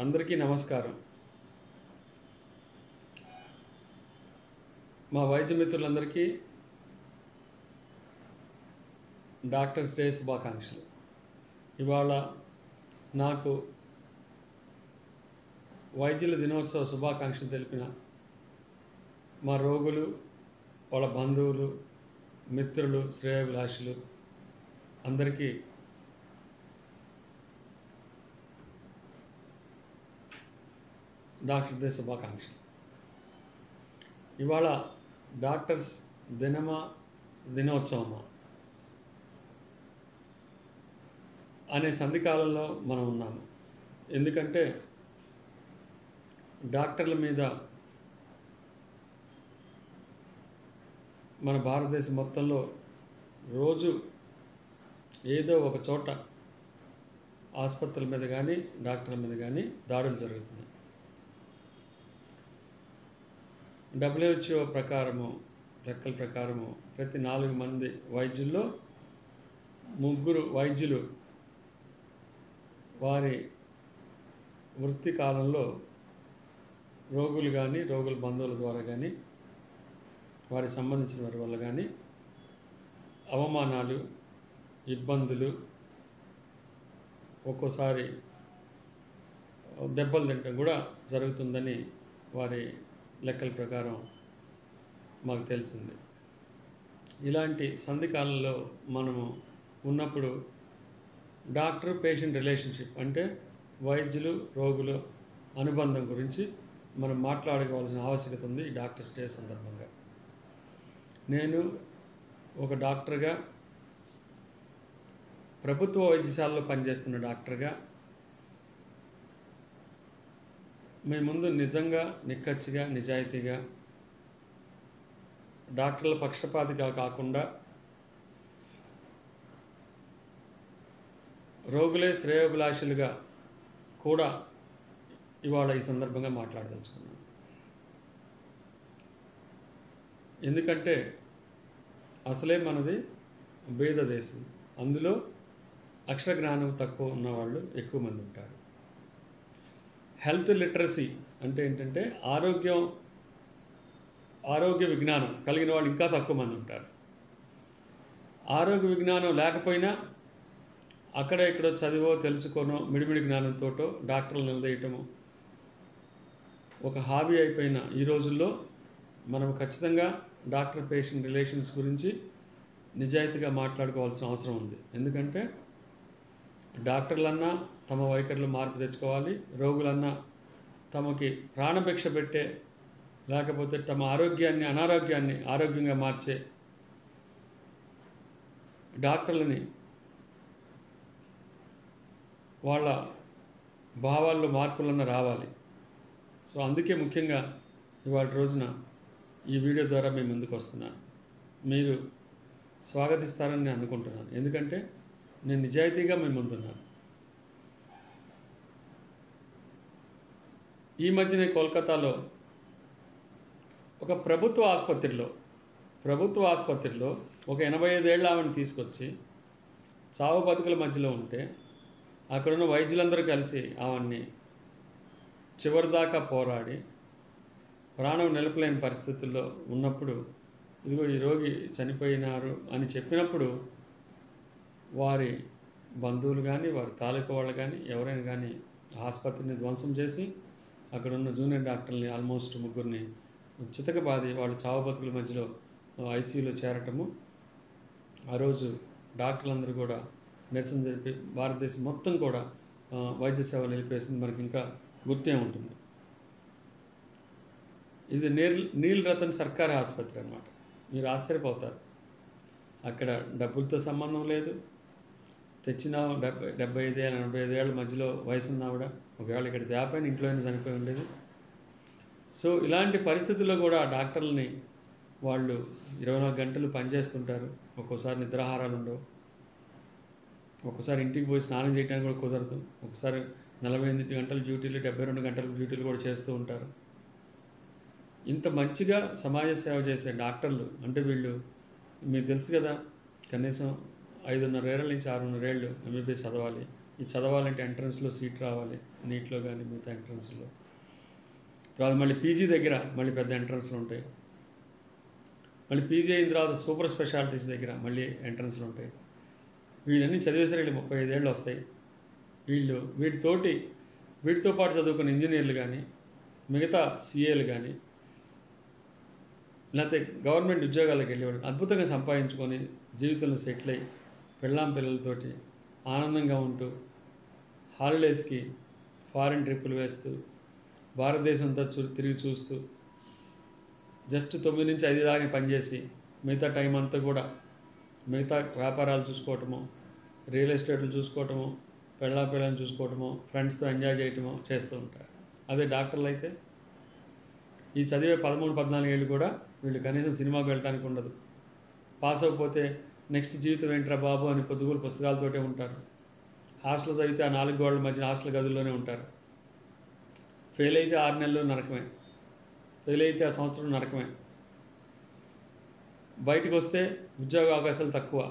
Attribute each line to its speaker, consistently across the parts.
Speaker 1: అందరికీ నమస్కారం మా వైద్య మిత్రులందరికీ డాక్టర్స్ డే శుభాకాంక్షలు ఇవాళ నాకు వైద్యుల దినోత్సవ శుభాకాంక్షలు తెలిపిన మా రోగులు వాళ్ళ బంధువులు మిత్రులు శ్రేయోభిలాషులు అందరికీ డాక్టర్స్ డే శుభాకాంక్షలు ఇవాళ డాక్టర్స్ దినమా దినోత్సవమా అనే సంధికాలంలో మనం ఉన్నాము ఎందుకంటే డాక్టర్ల మీద మన భారతదేశం మొత్తంలో రోజు ఏదో ఒక చోట ఆసుపత్రుల మీద కానీ డాక్టర్ల మీద కానీ దాడులు జరుగుతున్నాయి డబ్ల్యూహెచ్ఓ ప్రకారము లెక్కల ప్రకారము ప్రతి నాలుగు మంది వైద్యుల్లో ముగ్గురు వైద్యులు వారి వృత్తి కాలంలో రోగులు కానీ రోగుల బంధువుల ద్వారా కానీ వారికి సంబంధించిన వారి వల్ల కానీ అవమానాలు ఇబ్బందులు ఒక్కోసారి దెబ్బలు తినటం కూడా జరుగుతుందని వారి లెక్కల ప్రకారం మాకు తెలిసింది ఇలాంటి సంధికాలంలో మనము ఉన్నప్పుడు డాక్టర్ పేషెంట్ రిలేషన్షిప్ అంటే వైద్యులు రోగులు అనుబంధం గురించి మనం మాట్లాడుకోవాల్సిన ఆవశ్యకత ఉంది ఈ డాక్టర్స్ డే సందర్భంగా నేను ఒక డాక్టర్గా ప్రభుత్వ వైద్యశాలలో పనిచేస్తున్న డాక్టర్గా మీ ముందు నిజంగా నిక్కచ్చిగా నిజాయితీగా డాక్టర్ల పక్షపాతిగా కాకుండా రోగులే శ్రేయోభిలాషులుగా కూడా ఇవాళ ఈ సందర్భంగా మాట్లాడదలుచుకున్నాను ఎందుకంటే అసలే మనది భేద దేశం అందులో అక్షర జ్ఞానం తక్కువ ఉన్నవాళ్ళు ఎక్కువ మంది ఉంటారు హెల్త్ లిటరసీ అంటే ఏంటంటే ఆరోగ్యం ఆరోగ్య విజ్ఞానం కలిగిన వాళ్ళు ఇంకా తక్కువ మంది ఉంటారు ఆరోగ్య విజ్ఞానం లేకపోయినా అక్కడ ఇక్కడ చదివో తెలుసుకోనో మిడిమిడి జ్ఞానంతోటో డాక్టర్లు నిలదీయటము ఒక హాబీ అయిపోయిన ఈ రోజుల్లో మనం ఖచ్చితంగా డాక్టర్ పేషెంట్ రిలేషన్స్ గురించి నిజాయితీగా మాట్లాడుకోవాల్సిన అవసరం ఉంది ఎందుకంటే డాక్టర్లన్నా తమ వైఖరిలో మార్పు తెచ్చుకోవాలి రోగులన్నా తమకి ప్రాణభిక్ష పెట్టే లేకపోతే తమ ఆరోగ్యాన్ని అనారోగ్యాన్ని ఆరోగ్యంగా మార్చే డాక్టర్లని వాళ్ళ భావాల్లో మార్పులన్న రావాలి సో అందుకే ముఖ్యంగా ఇవాళ రోజున ఈ వీడియో ద్వారా మీ ముందుకు వస్తున్నాను మీరు స్వాగతిస్తారని నేను అనుకుంటున్నాను ఎందుకంటే నేను నిజాయితీగా మీ ముందున్నాను ఈ మధ్యనే కోల్కతాలో ఒక ప్రభుత్వ ఆసుపత్రిలో ప్రభుత్వ ఆసుపత్రిలో ఒక ఎనభై ఐదేళ్ల ఆమెను తీసుకొచ్చి చావు బతుకుల మధ్యలో ఉంటే అక్కడున్న వైద్యులందరూ కలిసి ఆమెన్ని చివరిదాకా పోరాడి ప్రాణం నిలపలేని పరిస్థితుల్లో ఉన్నప్పుడు ఇదిగో ఈ రోగి చనిపోయినారు అని చెప్పినప్పుడు వారి బంధువులు కానీ వారి తాలూకు వాళ్ళు కానీ ఎవరైనా కానీ ఆసుపత్రిని ధ్వంసం చేసి అక్కడ ఉన్న జూనియర్ డాక్టర్ని ఆల్మోస్ట్ ముగ్గురిని చితకబాది వాళ్ళు చావు బతుకుల మధ్యలో ఐసీయూలో చేరటము ఆ రోజు డాక్టర్లందరూ కూడా నిరసన జరిపి భారతదేశం మొత్తం కూడా ఆ, వైద్య సేవలు నిలిపేసింది మనకి ఇంకా గుర్తే ఉంటుంది ఇది నీల్ నీల్ రతన్ సర్కారీ ఆసుపత్రి అనమాట మీరు ఆశ్చర్యపోతారు అక్కడ డబ్బులతో సంబంధం లేదు తెచ్చిన డెబ్బై డెబ్బై ఐదు ఎనభై ఐదు ఏళ్ళ మధ్యలో వయసు ఉన్నా కూడా ఒకవేళ ఇక్కడ తేపైన ఇంట్లోనే చనిపోయి ఉండేది సో ఇలాంటి పరిస్థితుల్లో కూడా డాక్టర్లని వాళ్ళు ఇరవై నాలుగు గంటలు పనిచేస్తుంటారు ఒక్కోసారి నిద్రాహారాలు ఉండవు ఒక్కోసారి ఇంటికి పోయి స్నానం చేయడానికి కూడా కుదరదు ఒకసారి నలభై ఎనిమిది గంటల డ్యూటీలు డెబ్బై రెండు గంటల డ్యూటీలు కూడా చేస్తూ ఉంటారు ఇంత మంచిగా సమాజ సేవ చేసే డాక్టర్లు అంటే వీళ్ళు మీకు తెలుసు కదా కనీసం ఐదున్నర ఏళ్ళ నుంచి ఆరున్నర ఏళ్ళు ఎంబీబీఎస్ చదవాలి ఈ చదవాలంటే ఎంట్రన్స్లో సీట్ రావాలి నీట్లో కానీ మిగతా ఎంట్రన్స్లో తర్వాత మళ్ళీ పీజీ దగ్గర మళ్ళీ పెద్ద ఎంట్రన్స్లు ఉంటాయి మళ్ళీ పీజీ అయిన తర్వాత సూపర్ స్పెషాలిటీస్ దగ్గర మళ్ళీ ఎంట్రన్స్లు ఉంటాయి వీళ్ళన్నీ చదివేసరికి ముప్పై ఐదేళ్ళు వస్తాయి వీళ్ళు వీటితోటి వీటితో పాటు చదువుకున్న ఇంజనీర్లు కానీ మిగతా సీఏలు కానీ లేకపోతే గవర్నమెంట్ ఉద్యోగాలకు వెళ్ళేవాడు అద్భుతంగా సంపాదించుకొని జీవితంలో సెటిల్ అయ్యి పెళ్ళాం పిల్లలతోటి ఆనందంగా ఉంటూ హాలిడేస్కి ఫారిన్ ట్రిప్పులు వేస్తూ భారతదేశం అంతా చూ తిరిగి చూస్తూ జస్ట్ తొమ్మిది నుంచి ఐదు దాకా పనిచేసి మిగతా టైం అంతా కూడా మిగతా వ్యాపారాలు చూసుకోవటము రియల్ ఎస్టేట్లు చూసుకోవటము పెళ్ళా పిల్లల్ని చూసుకోవటము ఫ్రెండ్స్తో ఎంజాయ్ చేయటము చేస్తూ ఉంటారు అదే డాక్టర్లు అయితే ఈ చదివే పదమూడు పద్నాలుగు ఏళ్ళు కూడా వీళ్ళు కనీసం సినిమాకి వెళ్ళడానికి ఉండదు పాస్ అవ్వకపోతే నెక్స్ట్ జీవితం ఏంట్రా బాబు అని పొద్దుగోలు పుస్తకాలతోటే ఉంటారు హాస్టల్ చదివితే ఆ నాలుగు గోడల మధ్య హాస్టల్ గదుల్లోనే ఉంటారు ఫెయిల్ అయితే ఆరు నెలలు నరకమే ఫెయిల్ అయితే ఆ సంవత్సరం నరకమే బయటకు వస్తే ఉద్యోగ అవకాశాలు తక్కువ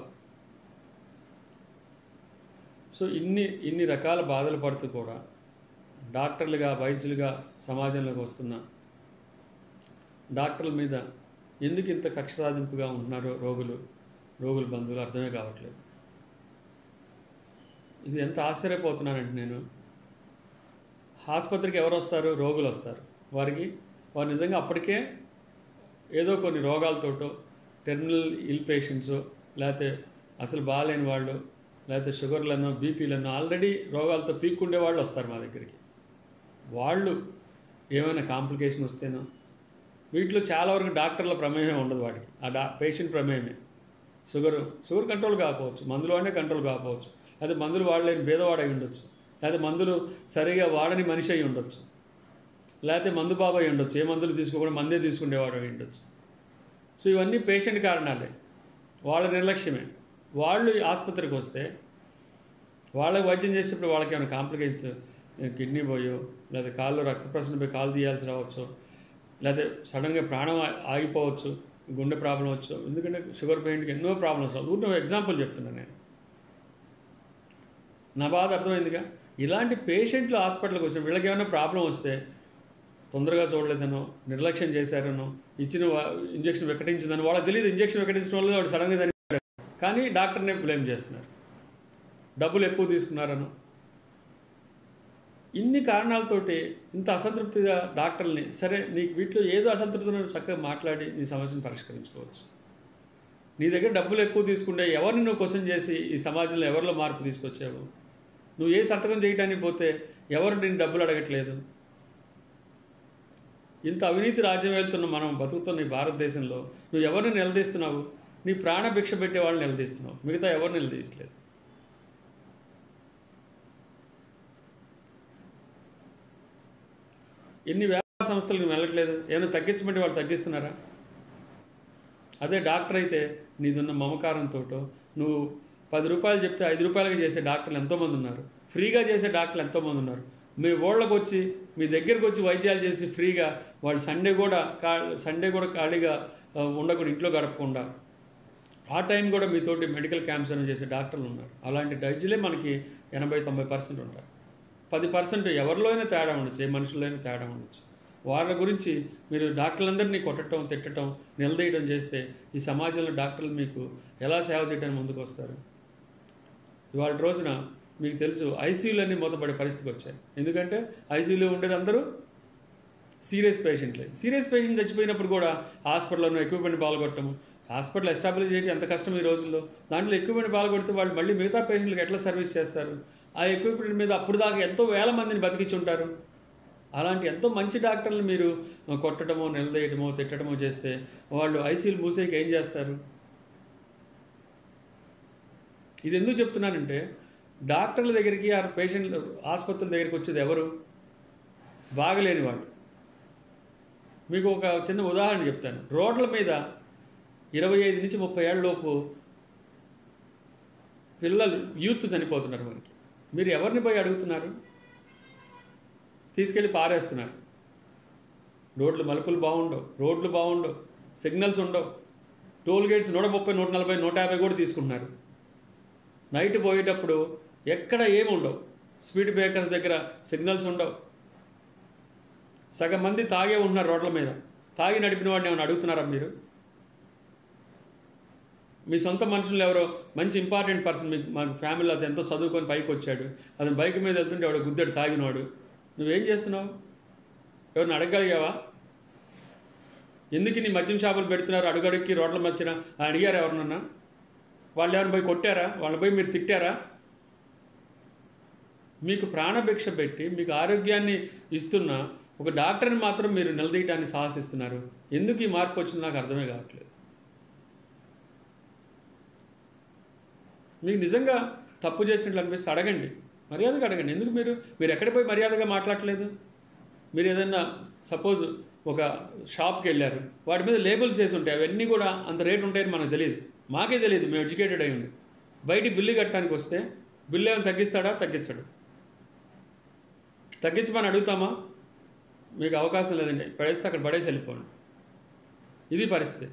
Speaker 1: సో ఇన్ని ఇన్ని రకాల బాధలు పడుతూ కూడా డాక్టర్లుగా వైద్యులుగా సమాజంలోకి వస్తున్న డాక్టర్ల మీద ఎందుకు ఇంత కక్ష సాధింపుగా ఉంటున్నారో రోగులు రోగుల బంధువులు అర్థమే కావట్లేదు ఇది ఎంత ఆశ్చర్యపోతున్నానంటే నేను ఆసుపత్రికి ఎవరు వస్తారు రోగులు వస్తారు వారికి వారు నిజంగా అప్పటికే ఏదో కొన్ని రోగాలతోటో టెర్మినల్ ఇల్ పేషెంట్స్ లేకపోతే అసలు బాగాలేని వాళ్ళు లేకపోతే షుగర్లను బీపీలను ఆల్రెడీ రోగాలతో పీక్కుండే వాళ్ళు వస్తారు మా దగ్గరికి వాళ్ళు ఏమైనా కాంప్లికేషన్ వస్తేనో వీటిలో చాలా వరకు డాక్టర్ల ప్రమేయం ఉండదు వాటికి ఆ డా పేషెంట్ ప్రమేయమే షుగర్ షుగర్ కంట్రోల్ కాకపోవచ్చు మందులు వాడే కంట్రోల్ కాకపోవచ్చు లేదా మందులు వాడలేని భేదవాడై ఉండొచ్చు లేదా మందులు సరిగా వాడని మనిషి అయి ఉండొచ్చు లేకపోతే మందు బాబాయ్ ఉండొచ్చు ఏ మందులు తీసుకోకుండా మందే తీసుకునేవాడు అయి ఉండొచ్చు సో ఇవన్నీ పేషెంట్ కారణాలే వాళ్ళ నిర్లక్ష్యమే వాళ్ళు ఈ ఆసుపత్రికి వస్తే వాళ్ళకి వైద్యం చేసేప్పుడు వాళ్ళకి ఏమైనా కాంప్లికేషన్స్ కిడ్నీ పోయో లేదా కాళ్ళు రక్త ప్రసరణ పోయి కాలు తీయాల్సి రావచ్చు లేదా సడన్గా ప్రాణం ఆ- ఆగిపోవచ్చు గుండె ప్రాబ్లం వచ్చు ఎందుకంటే షుగర్ పేషెంట్కి ఎన్నో ప్రాబ్లమ్స్ ఊరిని ఎగ్జాంపుల్ చెప్తున్నాను నేను నా బాధ అర్థమైందిగా ఇలాంటి పేషెంట్లు హాస్పిటల్కి వచ్చిన వీళ్ళకి ఏమైనా ప్రాబ్లం వస్తే తొందరగా చూడలేదనో నిర్లక్ష్యం చేశారనో ఇచ్చిన వా- ఇంజెక్షన్ వికటించిందని వాళ్ళకి తెలియదు ఇంజెక్షన్ వికటించడం వల్ల వాడు సడన్గా చనిపోయారు కానీ డాక్టర్నే బ్లేమ్ చేస్తున్నారు డబ్బులు ఎక్కువ తీసుకున్నారనో ఇన్ని కారణాలతోటి ఇంత అసంతృప్తిగా డాక్టర్ని సరే నీకు వీటిలో ఏదో అసంతృప్తి ఉన్నదో చక్కగా మాట్లాడి నీ సమస్యను పరిష్కరించుకోవచ్చు నీ దగ్గర డబ్బులు ఎక్కువ తీసుకుంటే ఎవరిని నువ్వు క్వశ్చన్ చేసి ఈ సమాజంలో ఎవరిలో మార్పు తీసుకొచ్చావు నువ్వు ఏ సంతకం చేయడానికి పోతే ఎవరు నేను డబ్బులు అడగట్లేదు ఇంత అవినీతి రాజ్యం వెళ్తున్న మనం బతుకుతున్న ఈ భారతదేశంలో నువ్వు ఎవరిని నిలదీస్తున్నావు నీ ప్రాణ భిక్ష పెట్టే వాళ్ళని నిలదీస్తున్నావు మిగతా ఎవరు నిలదీయట్లేదు ఎన్ని వ్యాపార సంస్థలకు వెళ్ళట్లేదు ఏమైనా తగ్గించమంటే వాళ్ళు తగ్గిస్తున్నారా అదే డాక్టర్ అయితే నీదున్న మమకారంతో నువ్వు పది రూపాయలు చెప్తే ఐదు రూపాయలకి చేసే డాక్టర్లు ఎంతోమంది ఉన్నారు ఫ్రీగా చేసే డాక్టర్లు ఎంతోమంది ఉన్నారు మీ ఊళ్ళకి వచ్చి మీ దగ్గరికి వచ్చి వైద్యాలు చేసి ఫ్రీగా వాళ్ళు సండే కూడా కా సండే కూడా ఖాళీగా ఆ, ఉండకుండా ఇంట్లో గడపకుండా ఆ టైం కూడా మీతోటి మెడికల్ క్యాంప్స్ అని చేసే డాక్టర్లు ఉన్నారు అలాంటి వైద్యులే మనకి ఎనభై తొంభై పర్సెంట్ ఉంటారు పది పర్సెంట్ ఎవరిలో అయినా తేడా ఉండొచ్చు ఏ మనుషుల్లో అయినా తేడా ఉండొచ్చు వాళ్ళ గురించి మీరు డాక్టర్లందరినీ కొట్టడం తిట్టడం నిలదీయడం చేస్తే ఈ సమాజంలో డాక్టర్లు మీకు ఎలా సేవ చేయడానికి ముందుకు వస్తారు ఇవాళ రోజున మీకు తెలుసు ఐసీయూలన్నీ మూతపడే పరిస్థితికి వచ్చాయి ఎందుకంటే ఐసీయూలో ఉండేది అందరూ సీరియస్ పేషెంట్లే సీరియస్ పేషెంట్ చచ్చిపోయినప్పుడు కూడా హాస్పిటల్లో ఉన్న ఎక్విప్మెంట్ పాల్గొట్టము హాస్పిటల్ ఎస్టాబ్లిష్ చేయడం ఎంత కష్టం ఈ రోజుల్లో దాంట్లో ఎక్విప్మెంట్ పాల్గొడితే వాళ్ళు మళ్ళీ మిగతా పేషెంట్లకు ఎట్లా సర్వీస్ చేస్తారు ఆ ఎక్విప్మెంట్ మీద అప్పుడు దాకా ఎంతో వేల మందిని బతికించి ఉంటారు అలాంటి ఎంతో మంచి డాక్టర్లు మీరు కొట్టడమో నిలదీయటమో తిట్టడమో చేస్తే వాళ్ళు ఐసీయూలు మూసేకి ఏం చేస్తారు ఇది ఎందుకు చెప్తున్నానంటే డాక్టర్ల దగ్గరికి ఆ పేషెంట్ ఆసుపత్రుల దగ్గరికి వచ్చేది ఎవరు బాగలేని వాళ్ళు మీకు ఒక చిన్న ఉదాహరణ చెప్తాను రోడ్ల మీద ఇరవై ఐదు నుంచి ముప్పై ఏళ్ళ లోపు పిల్లలు యూత్ చనిపోతున్నారు మనకి మీరు ఎవరిని పోయి అడుగుతున్నారు తీసుకెళ్ళి పారేస్తున్నారు రోడ్లు మలుపులు బాగుండవు రోడ్లు బాగుండవు సిగ్నల్స్ ఉండవు టోల్ గేట్స్ నూట ముప్పై నూట నలభై నూట యాభై కూడా తీసుకుంటున్నారు నైట్ పోయేటప్పుడు ఎక్కడ ఏమి ఉండవు స్పీడ్ బ్రేకర్స్ దగ్గర సిగ్నల్స్ ఉండవు సగం మంది తాగే ఉంటున్నారు రోడ్ల మీద తాగి నడిపిన వాడిని ఏమైనా అడుగుతున్నారా మీరు మీ సొంత మనుషులు ఎవరో మంచి ఇంపార్టెంట్ పర్సన్ మీకు మా ఫ్యామిలీలో అతను ఎంతో చదువుకొని పైకి వచ్చాడు అతను బైక్ మీద వెళ్తుంటే ఎవడో గుద్దెడు తాగినవాడు నువ్వేం చేస్తున్నావు ఎవరిని అడగగలిగావా ఎందుకు నీ మద్యం షాపులు పెడుతున్నారు అడుగడుక్కి రోడ్ల మధ్యన అని అడిగారా ఎవరినన్నా వాళ్ళు ఎవరిని పోయి కొట్టారా వాళ్ళని పోయి మీరు తిట్టారా మీకు ప్రాణభిక్ష పెట్టి మీకు ఆరోగ్యాన్ని ఇస్తున్న ఒక డాక్టర్ని మాత్రం మీరు నిలదీయటాన్ని సాహసిస్తున్నారు ఎందుకు ఈ మార్పు వచ్చింది నాకు అర్థమే కావట్లేదు మీకు నిజంగా తప్పు చేసినట్లు అనిపిస్తే అడగండి మర్యాదగా అడగండి ఎందుకు మీరు మీరు ఎక్కడ పోయి మర్యాదగా మాట్లాడలేదు మీరు ఏదైనా సపోజ్ ఒక షాప్కి వెళ్ళారు వాటి మీద లేబుల్స్ వేసి ఉంటాయి అవన్నీ కూడా అంత రేట్ ఉంటాయని మనకు తెలియదు మాకే తెలియదు మేము ఎడ్యుకేటెడ్ అయి ఉండి బయటికి బిల్లు కట్టడానికి వస్తే బిల్లు ఏమైనా తగ్గిస్తాడా తగ్గించడు తగ్గించమని అడుగుతామా మీకు అవకాశం లేదండి పడేస్తే అక్కడ పడేసి వెళ్ళిపోండి ఇది పరిస్థితి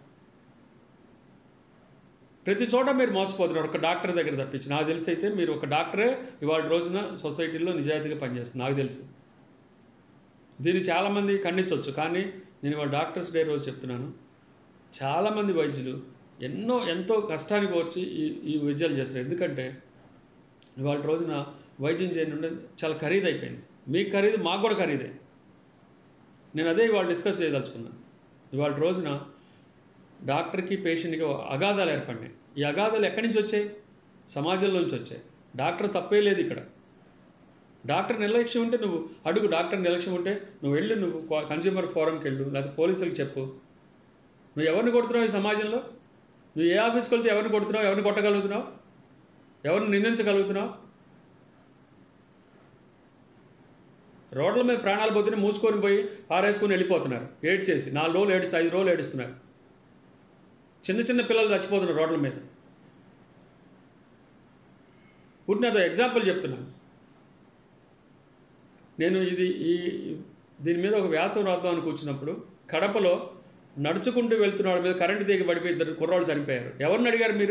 Speaker 1: ప్రతి చోట మీరు మోసపోతున్నారు ఒక డాక్టర్ దగ్గర తప్పించి నాకు తెలిసి అయితే మీరు ఒక డాక్టరే ఇవాళ రోజున సొసైటీలో నిజాయితీగా పనిచేస్తుంది నాకు తెలుసు దీన్ని చాలామంది ఖండించవచ్చు కానీ నేను ఇవాళ డాక్టర్స్ డే రోజు చెప్తున్నాను చాలామంది వైద్యులు ఎన్నో ఎంతో కష్టానికి వచ్చి ఈ ఈ వైద్యాలు చేస్తారు ఎందుకంటే ఇవాళ రోజున వైద్యం చేయడం చాలా ఖరీదు అయిపోయింది మీకు ఖరీదు మాకు కూడా ఖరీదే నేను అదే ఇవాళ డిస్కస్ చేయదలుచుకున్నాను ఇవాళ రోజున డాక్టర్కి పేషెంట్కి అగాధాలు ఏర్పడినాయి ఈ అగాధాలు ఎక్కడి నుంచి వచ్చాయి సమాజంలో నుంచి వచ్చాయి డాక్టర్ తప్పే లేదు ఇక్కడ డాక్టర్ నిర్లక్ష్యం ఉంటే నువ్వు అడుగు డాక్టర్ నిర్లక్ష్యం ఉంటే నువ్వు వెళ్ళు నువ్వు కన్జ్యూమర్ ఫోరంకి వెళ్ళు లేకపోతే పోలీసులకు చెప్పు నువ్వు ఎవరిని కొడుతున్నావు ఈ సమాజంలో నువ్వు ఏ ఆఫీస్కి వెళ్తే ఎవరిని కొడుతున్నావు ఎవరిని కొట్టగలుగుతున్నావు ఎవరిని నిందించగలుగుతున్నావు రోడ్ల మీద ప్రాణాలు పోతేనే మూసుకొని పోయి పారేసుకొని వెళ్ళిపోతున్నారు ఏడ్ చేసి నాలుగు రోజులు ఏడుస్తూ ఐదు రోజులు ఏడుస్తున్నారు చిన్న చిన్న పిల్లలు చచ్చిపోతున్నారు రోడ్ల మీద పుట్టిన అదో ఎగ్జాంపుల్ చెప్తున్నాను నేను ఇది ఈ దీని మీద ఒక వ్యాసం రాద్దాం అని కూర్చున్నప్పుడు కడపలో నడుచుకుంటూ వెళ్తున్న వాళ్ళ మీద కరెంటు దిగి పడిపోయి ఇద్దరు కుర్రాళ్ళు చనిపోయారు ఎవరిని అడిగారు మీరు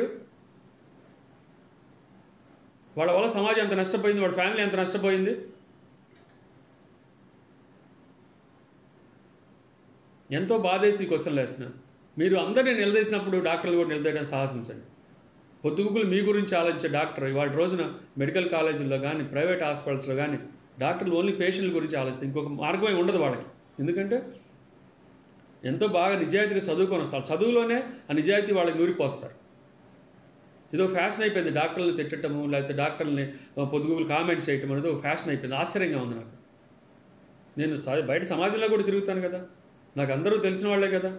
Speaker 1: వాళ్ళ వల్ల సమాజం ఎంత నష్టపోయింది వాళ్ళ ఫ్యామిలీ ఎంత నష్టపోయింది ఎంతో బాధేసి ఈ క్వశ్చన్లు వేస్తున్నాను మీరు అందరినీ నిలదీసినప్పుడు డాక్టర్లు కూడా నిలదీయడానికి సాహసించండి పొద్దుగుకులు మీ గురించి ఆలోచించే డాక్టర్ ఇవాళ రోజున మెడికల్ కాలేజీల్లో కానీ ప్రైవేట్ హాస్పిటల్స్లో కానీ డాక్టర్లు ఓన్లీ పేషెంట్ల గురించి ఆలోచిస్తారు ఇంకొక మార్గమే ఉండదు వాళ్ళకి ఎందుకంటే ఎంతో బాగా నిజాయితీగా చదువుకొని వస్తారు చదువులోనే ఆ నిజాయితీ వాళ్ళకి నూరిపోస్తారు ఇదో ఫ్యాషన్ అయిపోయింది డాక్టర్లు తిట్టడము లేకపోతే డాక్టర్ని పొద్దుగులు కామెంట్స్ చేయటం అనేది ఒక ఫ్యాషన్ అయిపోయింది ఆశ్చర్యంగా ఉంది నాకు నేను స- బయట సమాజంలో కూడా తిరుగుతాను కదా నాకు అందరూ తెలిసిన వాళ్ళే కదా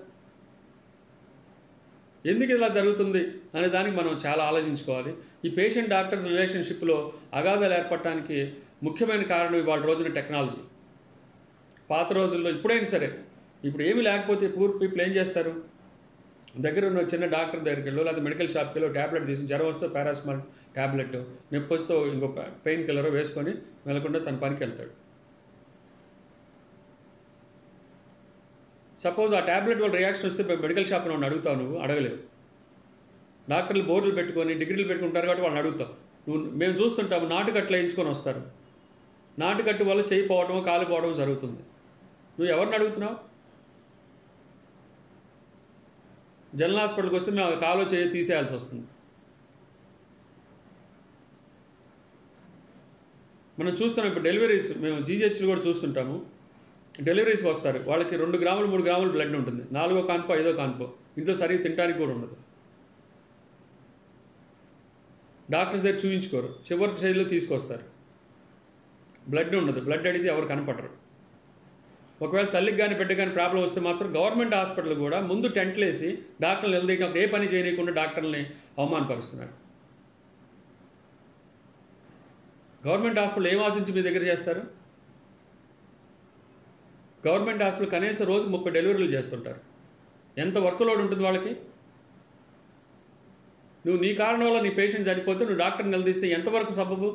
Speaker 1: ఎందుకు ఇలా జరుగుతుంది అనే దానికి మనం చాలా ఆలోచించుకోవాలి ఈ పేషెంట్ డాక్టర్ రిలేషన్షిప్లో అగాధాలు ఏర్పడటానికి ముఖ్యమైన కారణం ఇవాళ రోజున టెక్నాలజీ పాత రోజుల్లో ఇప్పుడైనా సరే ఇప్పుడు ఏమీ లేకపోతే పూర్ పీపుల్ ఏం చేస్తారు దగ్గర ఉన్న చిన్న డాక్టర్ దగ్గరికి వెళ్ళు లేదా మెడికల్ షాప్కి వెళ్ళి ట్యాబ్లెట్ తీసుకుని జ్వరం వస్తే పారాసిమాల్ ట్యాబ్లెట్ నొప్పి వస్తే ఇంకో పెయిన్ కిల్లర్ వేసుకొని వెళ్ళకుండా తన పనికి వెళ్తాడు సపోజ్ ఆ ట్యాబ్లెట్ వల్ల రియాక్షన్ వస్తే మెడికల్ షాప్లో వాడిని అడుగుతావు నువ్వు అడగలేవు డాక్టర్లు బోర్డులు పెట్టుకొని డిగ్రీలు పెట్టుకుంటారు కాబట్టి వాళ్ళని అడుగుతావు నువ్వు మేము చూస్తుంటాము నాటుకట్లు వేయించుకొని వస్తారు నాటుకట్టు వల్ల చేయి పోవడమో కాలు పోవడమో జరుగుతుంది నువ్వు ఎవరిని అడుగుతున్నావు జనరల్ హాస్పిటల్కి వస్తే మేము ఆ కాలో చేయి తీసేయాల్సి వస్తుంది మనం చూస్తున్నాం ఇప్పుడు డెలివరీస్ మేము జీజెచ్లు కూడా చూస్తుంటాము డెలివరీస్కి వస్తారు వాళ్ళకి రెండు గ్రాములు మూడు గ్రాములు బ్లడ్ ఉంటుంది నాలుగో కాన్పో ఐదో కాన్పో ఇంట్లో సరిగ్గా తినడానికి కూడా ఉండదు డాక్టర్స్ దగ్గర చూపించుకోరు చివరి స్టేజ్లో తీసుకొస్తారు బ్లడ్ ఉండదు బ్లడ్ అడిగితే ఎవరు కనపడరు ఒకవేళ తల్లికి కానీ బిడ్డ కానీ ప్రాబ్లం వస్తే మాత్రం గవర్నమెంట్ హాస్పిటల్ కూడా ముందు టెంట్లు వేసి డాక్టర్లు నిలదీకి ఏ పని చేయనీయకుండా డాక్టర్ని అవమానపరుస్తున్నారు గవర్నమెంట్ హాస్పిటల్ ఏం ఆశించి మీ దగ్గర చేస్తారు గవర్నమెంట్ హాస్పిటల్ కనీసం రోజు ముప్పై డెలివరీలు చేస్తుంటారు ఎంత వర్క్ లోడ్ ఉంటుంది వాళ్ళకి నువ్వు నీ కారణం వల్ల నీ పేషెంట్ చనిపోతే నువ్వు డాక్టర్ నిలదీస్తే ఎంతవరకు సబబు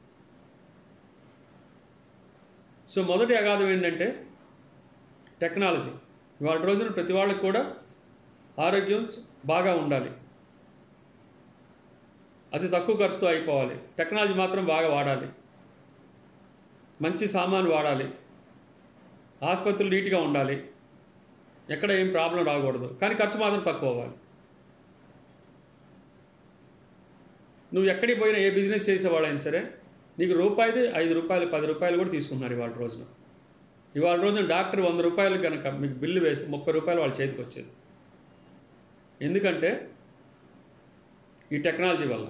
Speaker 1: సో మొదటి అగాధం ఏంటంటే టెక్నాలజీ ఇవాళ రోజున ప్రతి వాళ్ళకి కూడా ఆరోగ్యం బాగా ఉండాలి అతి తక్కువ ఖర్చుతో అయిపోవాలి టెక్నాలజీ మాత్రం బాగా వాడాలి మంచి సామాను వాడాలి ఆసుపత్రులు నీట్గా ఉండాలి ఎక్కడ ఏం ప్రాబ్లం రాకూడదు కానీ ఖర్చు మాత్రం తక్కువ అవ్వాలి నువ్వు ఎక్కడికి పోయినా ఏ బిజినెస్ చేసేవాళ్ళైనా సరే నీకు రూపాయిది ఐదు రూపాయలు పది రూపాయలు కూడా తీసుకుంటున్నారు ఇవాళ రోజున ఇవాళ రోజున డాక్టర్ వంద రూపాయలు కనుక మీకు బిల్లు వేస్తే ముప్పై రూపాయలు వాళ్ళ చేతికి వచ్చేది ఎందుకంటే ఈ టెక్నాలజీ వల్ల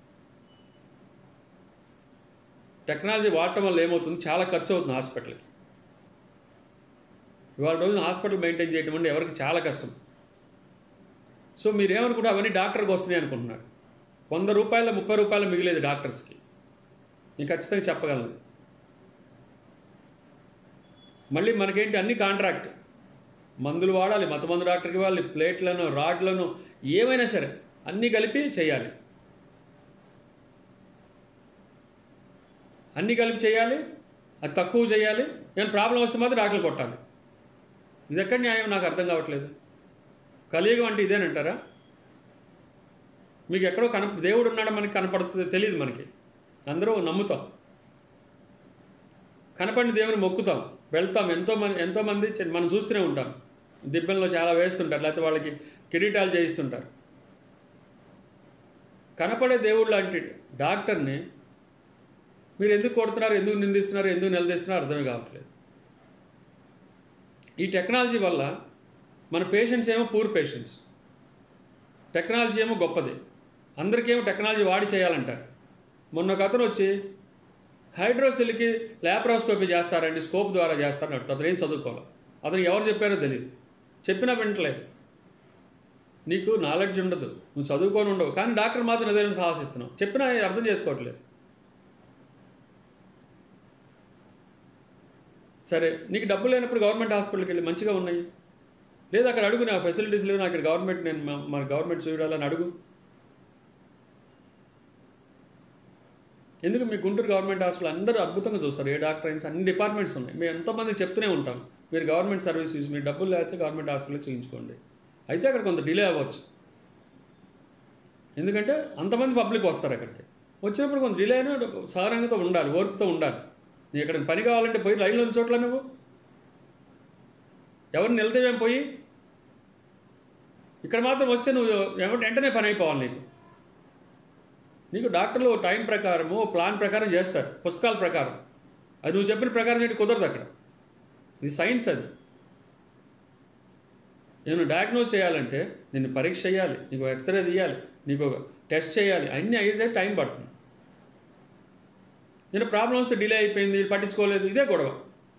Speaker 1: టెక్నాలజీ వాడటం వల్ల ఏమవుతుంది చాలా ఖర్చు అవుతుంది హాస్పిటల్కి ఇవాళ రోజున హాస్పిటల్ మెయింటైన్ చేయడం అంటే ఎవరికి చాలా కష్టం సో మీరు ఏమనుకుంటే అవన్నీ డాక్టర్కి వస్తున్నాయి అనుకుంటున్నారు వంద రూపాయల ముప్పై రూపాయలు మిగిలేదు డాక్టర్స్కి నేను ఖచ్చితంగా చెప్పగలను మళ్ళీ మనకేంటి అన్ని కాంట్రాక్ట్ మందులు వాడాలి మత మందు డాక్టర్కి ఇవ్వాలి ప్లేట్లను రాడ్లను ఏమైనా సరే అన్నీ కలిపి చేయాలి అన్నీ కలిపి చేయాలి అది తక్కువ చేయాలి ఏమైనా ప్రాబ్లం వస్తే మాత్రం డాక్టర్లు కొట్టాలి ఇది ఎక్కడ న్యాయం నాకు అర్థం కావట్లేదు కలియుగం అంటే ఇదేనంటారా మీకు ఎక్కడో కన దేవుడు ఉన్నాడు మనకి కనపడుతుంది తెలియదు మనకి అందరూ నమ్ముతాం కనపడిన దేవుని మొక్కుతాం వెళ్తాం ఎంతో మంది ఎంతోమంది చి- మనం చూస్తూనే ఉంటాం దిబ్బెల్లో చాలా వేస్తుంటారు లేకపోతే వాళ్ళకి కిరీటాలు చేయిస్తుంటారు కనపడే దేవుడు లాంటి డాక్టర్ని మీరు ఎందుకు కొడుతున్నారు ఎందుకు నిందిస్తున్నారు ఎందుకు నిలదీస్తున్నారు అర్థమే కావట్లేదు ఈ టెక్నాలజీ వల్ల మన పేషెంట్స్ ఏమో పూర్ పేషెంట్స్ టెక్నాలజీ ఏమో గొప్పది అందరికేమో టెక్నాలజీ వాడి చేయాలంటారు మొన్న ఒక అతను వచ్చి హైడ్రోసెల్కి ల్యాప్రాస్కోపీ చేస్తారండి స్కోప్ ద్వారా చేస్తారని అడుగుతారు అతను ఏం చదువుకోవాలి అతను ఎవరు చెప్పారో తెలియదు చెప్పినా వింటలేదు నీకు నాలెడ్జ్ ఉండదు నువ్వు చదువుకొని ఉండవు కానీ డాక్టర్ మాత్రం ఏదైనా సాహసిస్తున్నావు చెప్పినా అర్థం చేసుకోవట్లేదు సరే నీకు డబ్బు లేనప్పుడు గవర్నమెంట్ హాస్పిటల్కి వెళ్ళి మంచిగా ఉన్నాయి లేదు అక్కడ అడుగు నా ఫెసిలిటీస్ లేవు నాకు ఇక్కడ గవర్నమెంట్ నేను మా- మన గవర్నమెంట్ చూడాలని అడుగు ఎందుకు మీ గుంటూరు గవర్నమెంట్ హాస్పిటల్ అందరూ అద్భుతంగా చూస్తారు ఏ డాక్టర్ అయినా అన్ని డిపార్ట్మెంట్స్ ఉన్నాయి మేము ఎంతోమందికి చెప్తూనే ఉంటాం మీరు గవర్నమెంట్ సర్వీస్ యూజ్ మీరు డబ్బులు లేకపోతే గవర్నమెంట్ హాస్పిటల్ చూపించుకోండి అయితే అక్కడ కొంత డిలే అవ్వచ్చు ఎందుకంటే అంతమంది పబ్లిక్ వస్తారు అక్కడికి వచ్చినప్పుడు కొంత డిలే అయినా సాధారణంగా ఉండాలి ఓర్పుతో ఉండాలి నీ ఇక్కడ పని కావాలంటే పోయి లైన్లో ఉన్న చోట్ల నువ్వు ఎవరిని నిలదేవేం పోయి ఇక్కడ మాత్రం వస్తే నువ్వు ఎవరి వెంటనే పని అయిపోవాలి నీకు నీకు డాక్టర్లు ఓ టైం ప్రకారము ఓ ప్లాన్ ప్రకారం చేస్తారు పుస్తకాల ప్రకారం అది నువ్వు చెప్పిన ప్రకారం ఏంటి కుదరదు అక్కడ ఇది సైన్స్ అది నేను డయాగ్నోజ్ చేయాలంటే నిన్ను పరీక్ష చేయాలి నీకు ఎక్స్రే తీయాలి నీకు ఒక టెస్ట్ చేయాలి అన్నీ అయితే టైం పడుతుంది నేను ప్రాబ్లం వస్తే డిలే అయిపోయింది పట్టించుకోలేదు ఇదే గొడవ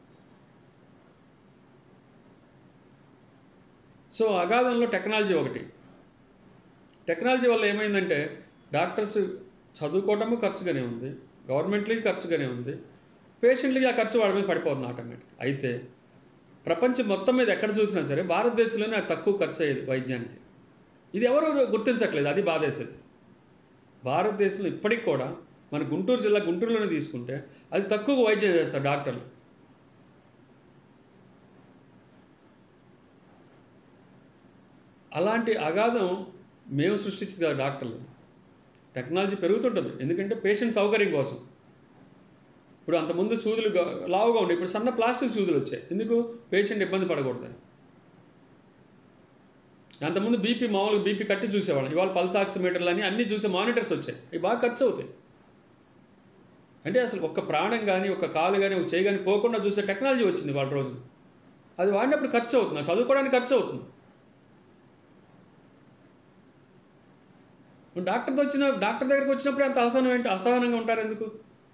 Speaker 1: సో అగాధంలో టెక్నాలజీ ఒకటి టెక్నాలజీ వల్ల ఏమైందంటే డాక్టర్స్ చదువుకోవటము ఖర్చుగానే ఉంది గవర్నమెంట్లకి ఖర్చుగానే ఉంది పేషెంట్లకి ఆ ఖర్చు వాళ్ళ మీద పడిపోతుంది ఆటోమేటిక్ అయితే ప్రపంచం మొత్తం మీద ఎక్కడ చూసినా సరే భారతదేశంలోనే అది తక్కువ ఖర్చు అయ్యేది వైద్యానికి ఇది ఎవరు గుర్తించట్లేదు అది బాధేసేది భారతదేశంలో ఇప్పటికి కూడా మన గుంటూరు జిల్లా గుంటూరులోనే తీసుకుంటే అది తక్కువ వైద్యం చేస్తారు డాక్టర్లు అలాంటి అగాధం మేము సృష్టించింది కదా డాక్టర్లు టెక్నాలజీ పెరుగుతుంటుంది ఎందుకంటే పేషెంట్ సౌకర్యం కోసం ఇప్పుడు అంతకుముందు సూదులు గా- లావుగా ఉండే ఇప్పుడు సన్న ప్లాస్టిక్ సూదులు వచ్చాయి ఎందుకు పేషెంట్ ఇబ్బంది పడకూడదని అంతకుముందు బీపీ మామూలుగా బీపీ కట్టి చూసేవాళ్ళం ఇవాళ పల్స్ ఆక్సిమీటర్లు అని అన్నీ చూసే మానిటర్స్ వచ్చాయి ఇవి బాగా ఖర్చు అవుతాయి అంటే అసలు ఒక్క ప్రాణం కానీ ఒక కాలు కానీ ఒక చేయి కానీ పోకుండా చూసే టెక్నాలజీ వచ్చింది వాళ్ళ రోజు అది వాడినప్పుడు ఖర్చు అవుతుంది అది చదువుకోవడానికి ఖర్చు అవుతుంది నువ్వు డాక్టర్తో వచ్చిన డాక్టర్ దగ్గరికి వచ్చినప్పుడు అంత అసహనం ఏంటి అసహనంగా ఉంటారు ఎందుకు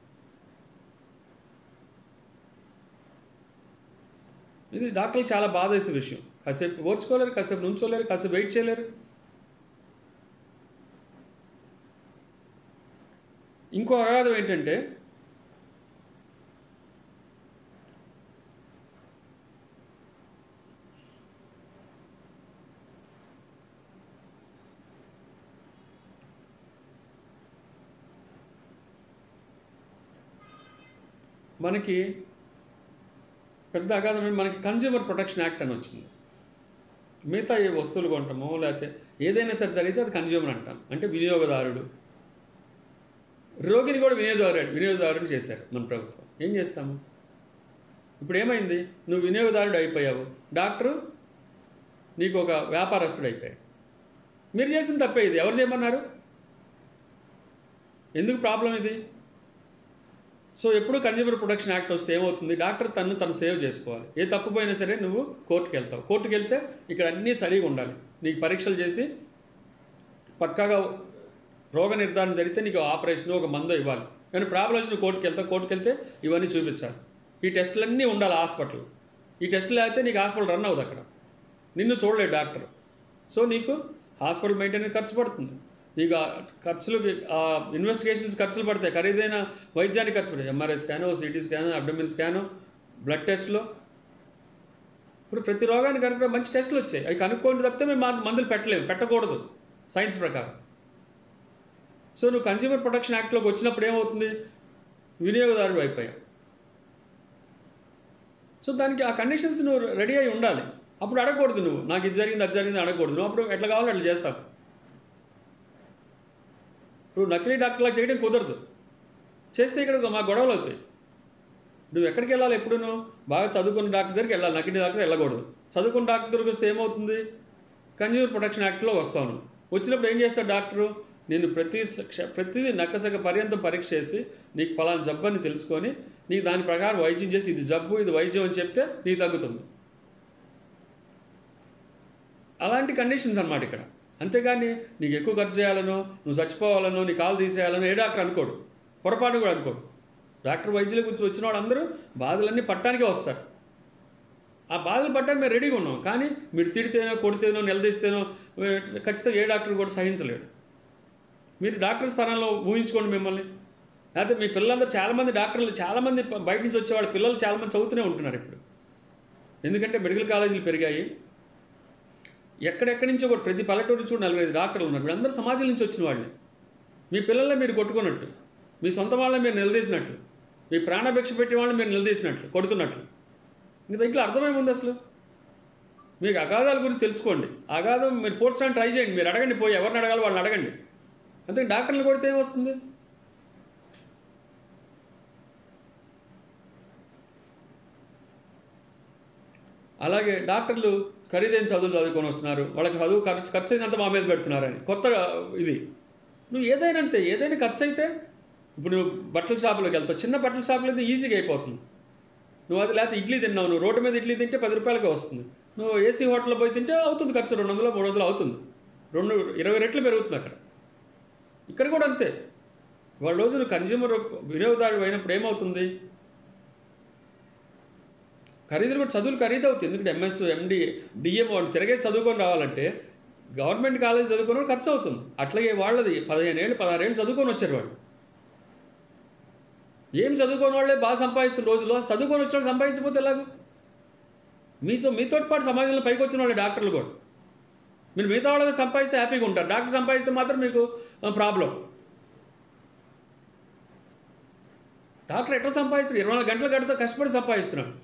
Speaker 1: ఇది డాక్టర్లు చాలా బాధ వేసే విషయం కాసేపు ఓర్చుకోలేరు కాసేపు నుంచోలేరు కాసేపు వెయిట్ చేయలేరు ఇంకో అగాధం ఏంటంటే మనకి పెద్ద అగాధం ఏంటి? మనకి కన్జ్యూమర్ ప్రొటెక్షన్ యాక్ట్ అని వచ్చింది మిగతా ఏ వస్తువులు కొంటామో లేకపోతే ఏదైనా సరే జరిగితే అది కన్జ్యూమర్ అంటాం అంటే వినియోగదారుడు రోగిని కూడా వినియోగదారు వినియోగదారుని చేశారు మన ప్రభుత్వం ఏం చేస్తాము ఇప్పుడు ఏమైంది నువ్వు వినియోగదారుడు అయిపోయావు డాక్టరు నీకు ఒక వ్యాపారస్తుడు అయిపోయాడు మీరు చేసిన తప్పే ఇది ఎవరు చేయమన్నారు ఎందుకు ప్రాబ్లం ఇది సో ఎప్పుడు కన్జ్యూమర్ ప్రొటెక్షన్ యాక్ట్ వస్తే ఏమవుతుంది డాక్టర్ తను తను సేవ్ చేసుకోవాలి ఏ తప్పు పోయినా సరే నువ్వు కోర్టుకి వెళ్తావు కోర్టుకి వెళ్తే ఇక్కడ అన్నీ సరిగా ఉండాలి నీకు పరీక్షలు చేసి పక్కాగా రోగ నిర్ధారణ జరిగితే నీకు ఆపరేషన్ ఒక మందు ఇవ్వాలి కానీ ప్రాబ్లం వచ్చి నువ్వు కోర్టుకి వెళ్తావు కోర్టుకి వెళ్తే ఇవన్నీ చూపించాలి ఈ టెస్టులన్నీ ఉండాలి హాస్పిటల్ ఈ టెస్టులు అయితే నీకు హాస్పిటల్ రన్ అవ్వదు అక్కడ నిన్ను చూడలేదు డాక్టర్ సో నీకు హాస్పిటల్ మెయింటెనెన్స్ ఖర్చు పడుతుంది నీకు ఆ ఖర్చులు ఆ ఇన్వెస్టిగేషన్స్ ఖర్చులు పడతాయి ఖరీదైన వైద్యానికి ఖర్చు పడతాయి MRI scan CT scan abdomen scan blood టెస్ట్లో ఇప్పుడు ప్రతి రోగానికి కనుక మంచి టెస్టులు వచ్చాయి అవి కనుక్కోండి తప్పితే మేము మా- మందులు పెట్టలేము పెట్టకూడదు సైన్స్ ప్రకారం సో నువ్వు కన్జ్యూమర్ ప్రొటెక్షన్ యాక్ట్లోకి వచ్చినప్పుడు ఏమవుతుంది వినియోగదారుడు అయిపోయావు సో దానికి ఆ కండిషన్స్ నువ్వు రెడీ అయి ఉండాలి అప్పుడు అడగకూడదు నువ్వు నాకు ఇది జరిగింది అది జరిగింది అడగకూడదు నువ్వు అప్పుడు ఎట్లా కావాలో అట్లా చేస్తావు ఇప్పుడు నకిలీ డాక్టర్లా చేయడం కుదరదు చేస్తే ఇక్కడ మా గొడవలు అవుతాయి నువ్వు ఎక్కడికి వెళ్ళాలి ఎప్పుడు నువ్వు బాగా చదువుకున్న డాక్టర్ దగ్గరికి వెళ్ళాలి నకిలీ డాక్టర్ వెళ్ళకూడదు చదువుకున్న డాక్టర్ దగ్గరికి వస్తే ఏమవుతుంది కన్జ్యూమర్ ప్రొటెక్షన్ యాక్ట్లో వస్తావు నువ్వు వచ్చినప్పుడు ఏం చేస్తాడు డాక్టరు నేను ప్రతి స- ప్రతిదీ నక్కసక పర్యంతం పరీక్ష చేసి నీకు ఫలానా జబ్బు అని తెలుసుకొని నీకు దాని ప్రకారం వైద్యం చేసి ఇది జబ్బు ఇది వైద్యం అని చెప్తే నీకు తగ్గుతుంది అలాంటి కండిషన్స్ అన్నమాట ఇక్కడ అంతేగాని నీకు ఎక్కువ ఖర్చు చేయాలనో నువ్వు చచ్చిపోవాలనో నీ కాలు తీసేయాలనో ఏ డాక్టర్ అనుకోడు పొరపాటు కూడా అనుకోడు డాక్టర్ వైద్యుల గురించి వచ్చిన వాళ్ళందరూ బాధలన్నీ పట్టడానికే వస్తారు ఆ బాధలు పట్టడానికి మేము రెడీగా ఉన్నాం కానీ మీరు తిడితేనో కొడితేనో నిలదీస్తేనో ఏ, ఖచ్చితంగా ఏ డాక్టర్ కూడా సహించలేడు మీరు డాక్టర్ స్థానంలో ఊహించుకోండి మిమ్మల్ని లేకపోతే మీ పిల్లలందరూ చాలామంది డాక్టర్లు చాలామంది ప- బయట నుంచి వచ్చే వాళ్ళ పిల్లలు చాలామంది చదువుతూనే ఉంటున్నారు ఇప్పుడు ఎందుకంటే మెడికల్ కాలేజీలు పెరిగాయి ఎక్కడెక్కడి నుంచో కూడా ప్రతి పల్లెటూరు నుంచి కూడా నలుగురు ఐదు డాక్టర్లు ఉన్నారు వీళ్ళందరూ సమాజం నుంచి వచ్చిన వాళ్ళే మీ పిల్లల్ని మీరు కొట్టుకున్నట్టు మీ సొంత వాళ్ళని మీరు నిలదీసినట్లు మీ ప్రాణభిక్ష పెట్టే వాళ్ళని మీరు నిలదీసినట్లు కొడుతున్నట్లు ఇంకా దీంట్లో అర్థమేముంది అసలు మీకు అగాధాల గురించి తెలుసుకోండి అగాధం మీరు పోర్చడానికి ట్రై చేయండి మీరు అడగండి పోయి ఎవరిని అడగాలి వాళ్ళని అడగండి అంతే డాక్టర్లు కొడితే ఏమొస్తుంది అలాగే డాక్టర్లు ఖరీదైన చదువులు చదువుకొని వస్తున్నారు వాళ్ళకి చదువు ఖర్చు ఖర్చు అయినంత మా మీద పెడుతున్నారని కొత్త ఇది నువ్వు ఏదైనా అంతే ఏదైనా ఖర్చు అయితే ఇప్పుడు నువ్వు బట్టల షాపులోకి వెళ్తావు చిన్న బట్టల షాపులో అయితే ఈజీగా అయిపోతుంది నువ్వు అది లేకపోతే ఇడ్లీ తిన్నావు నువ్వు రోడ్డు మీద ఇడ్లీ తింటే పది రూపాయలకే వస్తుంది నువ్వు ఏసీ హోటల్లో పోయి తింటే అవుతుంది ఖర్చు రెండు వందలు మూడు వందలు అవుతుంది రెండు ఇరవై రెట్లు పెరుగుతుంది అక్కడ ఇక్కడ కూడా అంతే వాళ్ళ రోజు నువ్వు కన్జ్యూమర్ వినియోగదారుడు అయినప్పుడు ఏమవుతుంది ఖరీదులు కూడా చదువులు ఖరీదు అవుతుంది ఎందుకంటే ఎంఎస్ ఎండి డిఎం వాళ్ళు తిరగే చదువుకొని రావాలంటే గవర్నమెంట్ కాలేజ్ చదువుకొని వాళ్ళు ఖర్చు అవుతుంది అట్లాగే వాళ్ళది పదిహేను ఏళ్ళు పదహారు ఏళ్ళు చదువుకొని వచ్చారు వాళ్ళు ఏం చదువుకోని వాళ్ళే బాగా సంపాదిస్తున్న రోజుల్లో చదువుకొని వచ్చిన వాళ్ళు సంపాదించకపోతే ఎలాగో మీతో మీతో పాటు సమాజంలో పైకి వచ్చిన వాళ్ళే డాక్టర్లు కూడా మీరు మిగతా వాళ్ళకి సంపాదిస్తే హ్యాపీగా ఉంటారు డాక్టర్ సంపాదిస్తే మాత్రం మీకు ప్రాబ్లం డాక్టర్ ఎట్లా సంపాదిస్తారు ఇరవై నాలుగు గంటల గంటతో కష్టపడి సంపాదిస్తున్నాడు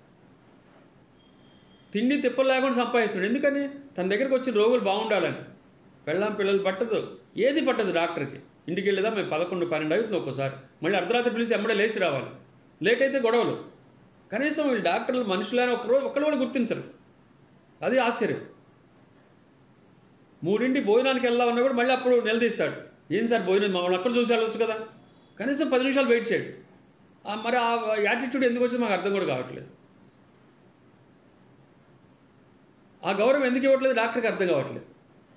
Speaker 1: తిండి తిప్పలు లేకుండా సంపాదిస్తున్నాడు ఎందుకని తన దగ్గరికి వచ్చిన రోగులు బాగుండాలని పెళ్ళాం పిల్లలు పట్టదు ఏది పట్టదు డాక్టర్కి ఇంటికి వెళ్ళేదా మేము పదకొండు పన్నెండు అవుతుంది ఒక్కోసారి మళ్ళీ అర్ధరాత్రి పిలిస్తే ఎమ్మడే లేచి రావాలి లేట్ అయితే గొడవలు కనీసం వీళ్ళు డాక్టర్లు మనుషులైన ఒకరోజు ఒక్కరు కూడా గుర్తించరు అది ఆశ్చర్యం మూడింటి భోజనానికి వెళ్దామన్నా కూడా మళ్ళీ అప్పుడు నిలదీస్తాడు ఏం సార్ భోజనం మమ్మల్ని అక్కడ చూసి వెళ్ళొచ్చు కదా కనీసం పది నిమిషాలు వెయిట్ చేయడు ఆ మరి ఆ యాటిట్యూడ్ ఎందుకు వచ్చిందో మాకు అర్థం కూడా కావట్లేదు ఆ గౌరవం ఎందుకు ఇవ్వట్లేదు డాక్టర్కి అర్థం కావట్లేదు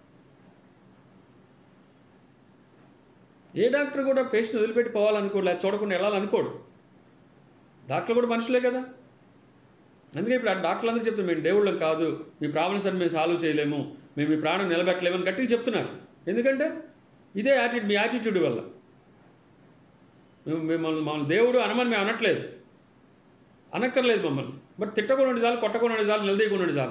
Speaker 1: ఏ డాక్టర్ కూడా పేషెంట్ వదిలిపెట్టి పోవాలనుకోడు లేదా చూడకుండా వెళ్ళాలనుకోడు డాక్టర్లు కూడా మనుషులే కదా అందుకే ఇప్పుడు ఆ డాక్టర్లు అందరూ చెప్తారు మేము దేవుళ్ళం కాదు మీ ప్రాబ్లమ్స్ అని మేము సాల్వ్ చేయలేము మేము మీ ప్రాణం నిలబెట్టలేమని గట్టిగా చెప్తున్నారు ఎందుకంటే ఇదే యాటిట్యూడ్ మీ యాటిట్యూడ్ వల్ల మేము మిమ్మల్ని మమ్మల్ని దేవుడు అనమని మేము అనట్లేదు అనక్కర్లేదు మమ్మల్ని బట్ తిట్టకుండా చాలు కొట్టకుండా చాలు నిలదీయకుండా చాలు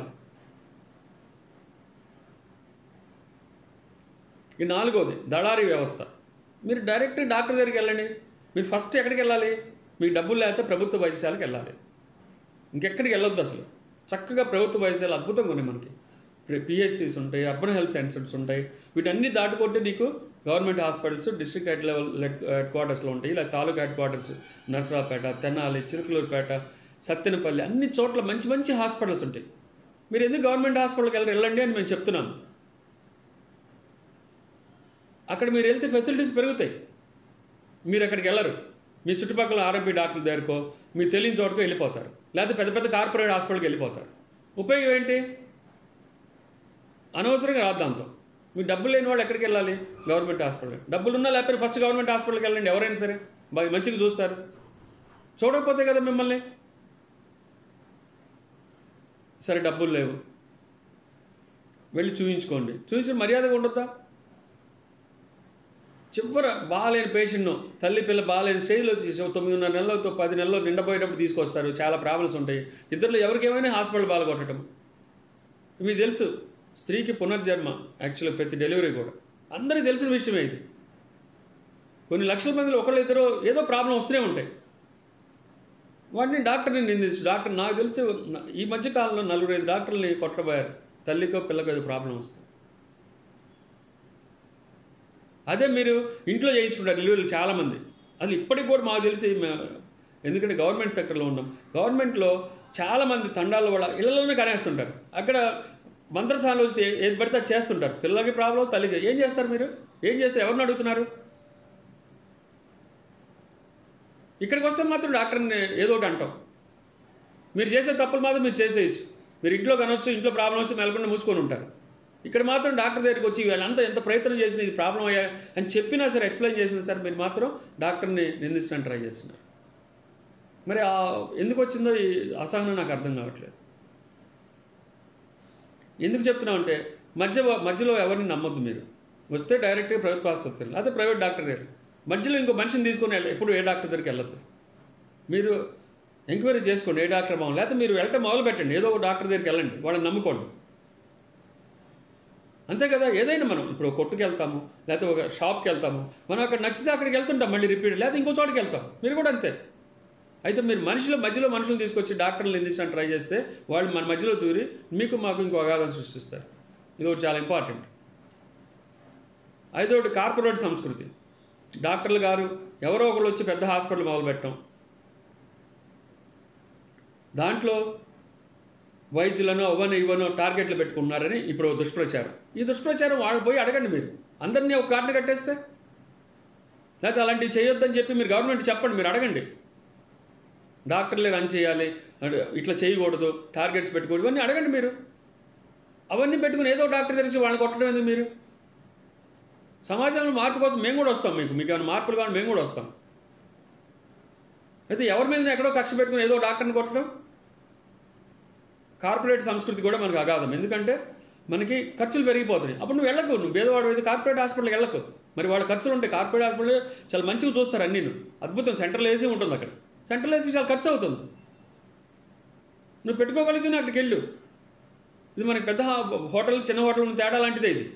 Speaker 1: ఈ నాలుగోది దళారీ వ్యవస్థ మీరు డైరెక్ట్ డాక్టర్ దగ్గరికి వెళ్ళండి మీరు ఫస్ట్ ఎక్కడికి వెళ్ళాలి మీకు డబ్బులు లేకపోతే ప్రభుత్వ వైద్యశాలకు వెళ్ళాలి ఇంకెక్కడికి వెళ్ళొద్దు అసలు చక్కగా ప్రభుత్వ వైద్యశాల అద్భుతంగా ఉన్నాయి మనకి పిహెచ్సిస్ ఉంటాయి అర్బన్ హెల్త్ సెంటర్స్ ఉంటాయి వీటన్ని దాటుకుంటే నీకు government hospitals district head level head head క్వార్టర్స్లో ఉంటాయి ఇలా తాలూకా హెడ్ క్వార్టర్స్ నర్సరావుపేట తెనాలి చిరుకలూరుపేట సత్తెనపల్లి అన్ని చోట్ల మంచి మంచి హాస్పిటల్స్ ఉంటాయి మీరు ఎందుకు గవర్నమెంట్ హాస్పిటల్కి వెళ్ళరు వెళ్ళండి అని మేము చెప్తున్నాము అక్కడ మీరు వెళ్తే ఫెసిలిటీస్ పెరుగుతాయి మీరు అక్కడికి వెళ్ళరు మీ చుట్టుపక్కల ఆర్ఎంపీ డాక్టర్ దగ్గరకో మీకు తెలియని చోటుకో వెళ్ళిపోతారు లేకపోతే పెద్ద పెద్ద కార్పొరేట్ హాస్పిటల్కి వెళ్ళిపోతారు ఉపయోగం ఏంటి అనవసరంగా రాదు దాంతో మీకు డబ్బులు లేని వాళ్ళు ఎక్కడికి వెళ్ళాలి గవర్నమెంట్ హాస్పిటల్ డబ్బులు ఉన్నా లేకపోతే ఫస్ట్ గవర్నమెంట్ హాస్పిటల్కి వెళ్ళండి ఎవరైనా సరే బాగా మంచిగా చూస్తారు చూడకపోతే కదా మిమ్మల్ని సరే డబ్బులు లేవు వెళ్ళి చూయించుకోండి చూపించిన మర్యాదగా ఉండొద్దా చివర బాగాలేని పేషెంట్ను తల్లి పిల్ల బాగాలేని స్టేజ్లో తీసి ఒక తొమ్మిదిన్నర నెలలతో పది నెలలు నిండపోయేటప్పుడు తీసుకొస్తారు చాలా ప్రాబ్లమ్స్ ఉంటాయి ఇద్దరు ఎవరికి ఏమైనా హాస్పిటల్ బాగా మీకు తెలుసు స్త్రీకి పునర్జన్మ యాక్చువల్గా ప్రతి డెలివరీ కూడా అందరికీ తెలిసిన విషయమే ఇది కొన్ని లక్షల మందిలో ఒకళ్ళు ఇద్దరు ఏదో ప్రాబ్లం వస్తూనే ఉంటాయి వాటిని డాక్టర్ని నిందించు డాక్టర్ నాకు తెలిసి ఈ మధ్య కాలంలో నలుగురు ఐదు డాక్టర్ని కొట్టబోయారు తల్లికో పిల్లకో ఏదో ప్రాబ్లం వస్తుంది అదే మీరు ఇంట్లో చేయించుకుంటారు డెలివరీలు చాలామంది అసలు ఇప్పటికి కూడా మాకు తెలిసి మే- ఎందుకంటే గవర్నమెంట్ సెక్టర్లో ఉన్నాం గవర్నమెంట్లో చాలామంది తండాల వాళ్ళ ఇళ్లలోనే కనేస్తుంటారు అక్కడ మంత్రసాలు వస్తే ఏది పడితే అది చేస్తుంటారు పిల్లలకి ప్రాబ్లం తల్లికి ఏం చేస్తారు మీరు ఏం చేస్తారు ఎవరిని అడుగుతున్నారు ఇక్కడికి వస్తే మాత్రం డాక్టర్ని ఏదో ఒకటి అంటాం మీరు చేసే తప్పులు మాత్రం మీరు చేసేయచ్చు మీరు ఇంట్లో కనొచ్చు ఇంట్లో ప్రాబ్లం వస్తే మెలకుండా మూసుకొని ఉంటారు ఇక్కడ మాత్రం డాక్టర్ దగ్గరికి వచ్చి వీళ్ళంతా ఎంత ప్రయత్నం చేసిన ఇది ప్రాబ్లం అయ్యా అని చెప్పినా సరే ఎక్స్ప్లెయిన్ చేసినా సరే మీరు మాత్రం డాక్టర్ని నిందించడానికి ట్రై చేస్తున్నారు మరి ఆ ఎందుకు వచ్చిందో ఈ అసహనం నాకు అర్థం కావట్లేదు ఎందుకు చెప్తున్నామంటే మధ్య మధ్యలో ఎవరిని నమ్మొద్దు మీరు వస్తే డైరెక్ట్గా ప్రభుత్వ ఆసుపత్రి లేకపోతే ప్రైవేట్ డాక్టర్ దగ్గర మధ్యలో ఇంకో మనిషిని తీసుకొని వెళ్ళ ఎప్పుడు ఏ డాక్టర్ దగ్గరికి వెళ్ళొద్దు మీరు ఎంక్వైరీ చేసుకోండి ఏ డాక్టర్ బాగుంది లేకపోతే మీరు వెళ్ళటం మొదలు పెట్టండి ఏదో ఒక డాక్టర్ దగ్గరికి వెళ్ళండి వాళ్ళని నమ్ముకోండి అంతే కదా ఏదైనా మనం ఇప్పుడు ఒక కొట్టుకి వెళ్తాము లేకపోతే ఒక షాప్కి వెళ్తాము మనం అక్కడ నచ్చితే అక్కడికి వెళ్తుంటాం మళ్ళీ రిపీట్ లేకపోతే ఇంకో చోటుకి వెళ్తాం మీరు కూడా అంతే అయితే మీరు మనుషుల మధ్యలో మనుషులు తీసుకొచ్చి డాక్టర్లు నిందించడానికి ట్రై చేస్తే వాళ్ళు మన మధ్యలో దూరి మీకు మాకు ఇంకో అగాధం సృష్టిస్తారు ఇది ఒకటి చాలా ఇంపార్టెంట్ ఐదోటి కార్పొరేట్ సంస్కృతి డాక్టర్లు గారు ఎవరో ఒకళ్ళు వచ్చి పెద్ద హాస్పిటల్ మొదలుపెట్టడం దాంట్లో వైద్యులను అవనో ఇవనో టార్గెట్లు పెట్టుకున్నారని ఇప్పుడు ఓ దుష్ప్రచారం ఈ దుష్ప్రచారం వాళ్ళు పోయి అడగండి మీరు అందరినీ ఒక కార్డు కట్టేస్తే లేకపోతే అలాంటివి చేయొద్దని చెప్పి మీరు గవర్నమెంట్ చెప్పండి మీరు అడగండి డాక్టర్లే రన్ చేయాలి అంటే ఇట్లా చేయకూడదు టార్గెట్స్ పెట్టుకోవద్దు ఇవన్నీ అడగండి మీరు అవన్నీ పెట్టుకుని ఏదో డాక్టర్ తెరిచి వాళ్ళని కొట్టడం ఎందుకు మీరు సమాజంలో మార్పు కోసం మేము కూడా వస్తాం మీకు మీకు ఏమైనా మార్పులు కావాలి మేము కూడా వస్తాం అయితే ఎవరి మీద ఎక్కడో కక్ష పెట్టుకుని ఏదో డాక్టర్ని కొట్టడం కార్పొరేట్ సంస్కృతి కూడా మనకు అగాధం ఎందుకంటే మనకి ఖర్చులు పెరిగిపోతున్నాయి అప్పుడు నువ్వు వెళ్ళకు నువ్వు పేదవాడు అయితే కార్పొరేట్ హాస్పిటల్కి వెళ్ళకు మరి వాళ్ళ ఖర్చులు ఉంటాయి కార్పొరేట్ హాస్పిటల్ చాలా మంచిగా చూస్తారు అన్నీ అద్భుతం సెంట్రల్ ఏసీ ఉంటుంది అక్కడ సెంట్రల్ ఏసీ చాలా ఖర్చు అవుతుంది నువ్వు పెట్టుకోగలిగితే నువ్వు అక్కడికి వెళ్ళు ఇది మనకి పెద్ద హా- హోటల్ చిన్న హోటల్ ఉన్న తేడా లాంటిదే ఇది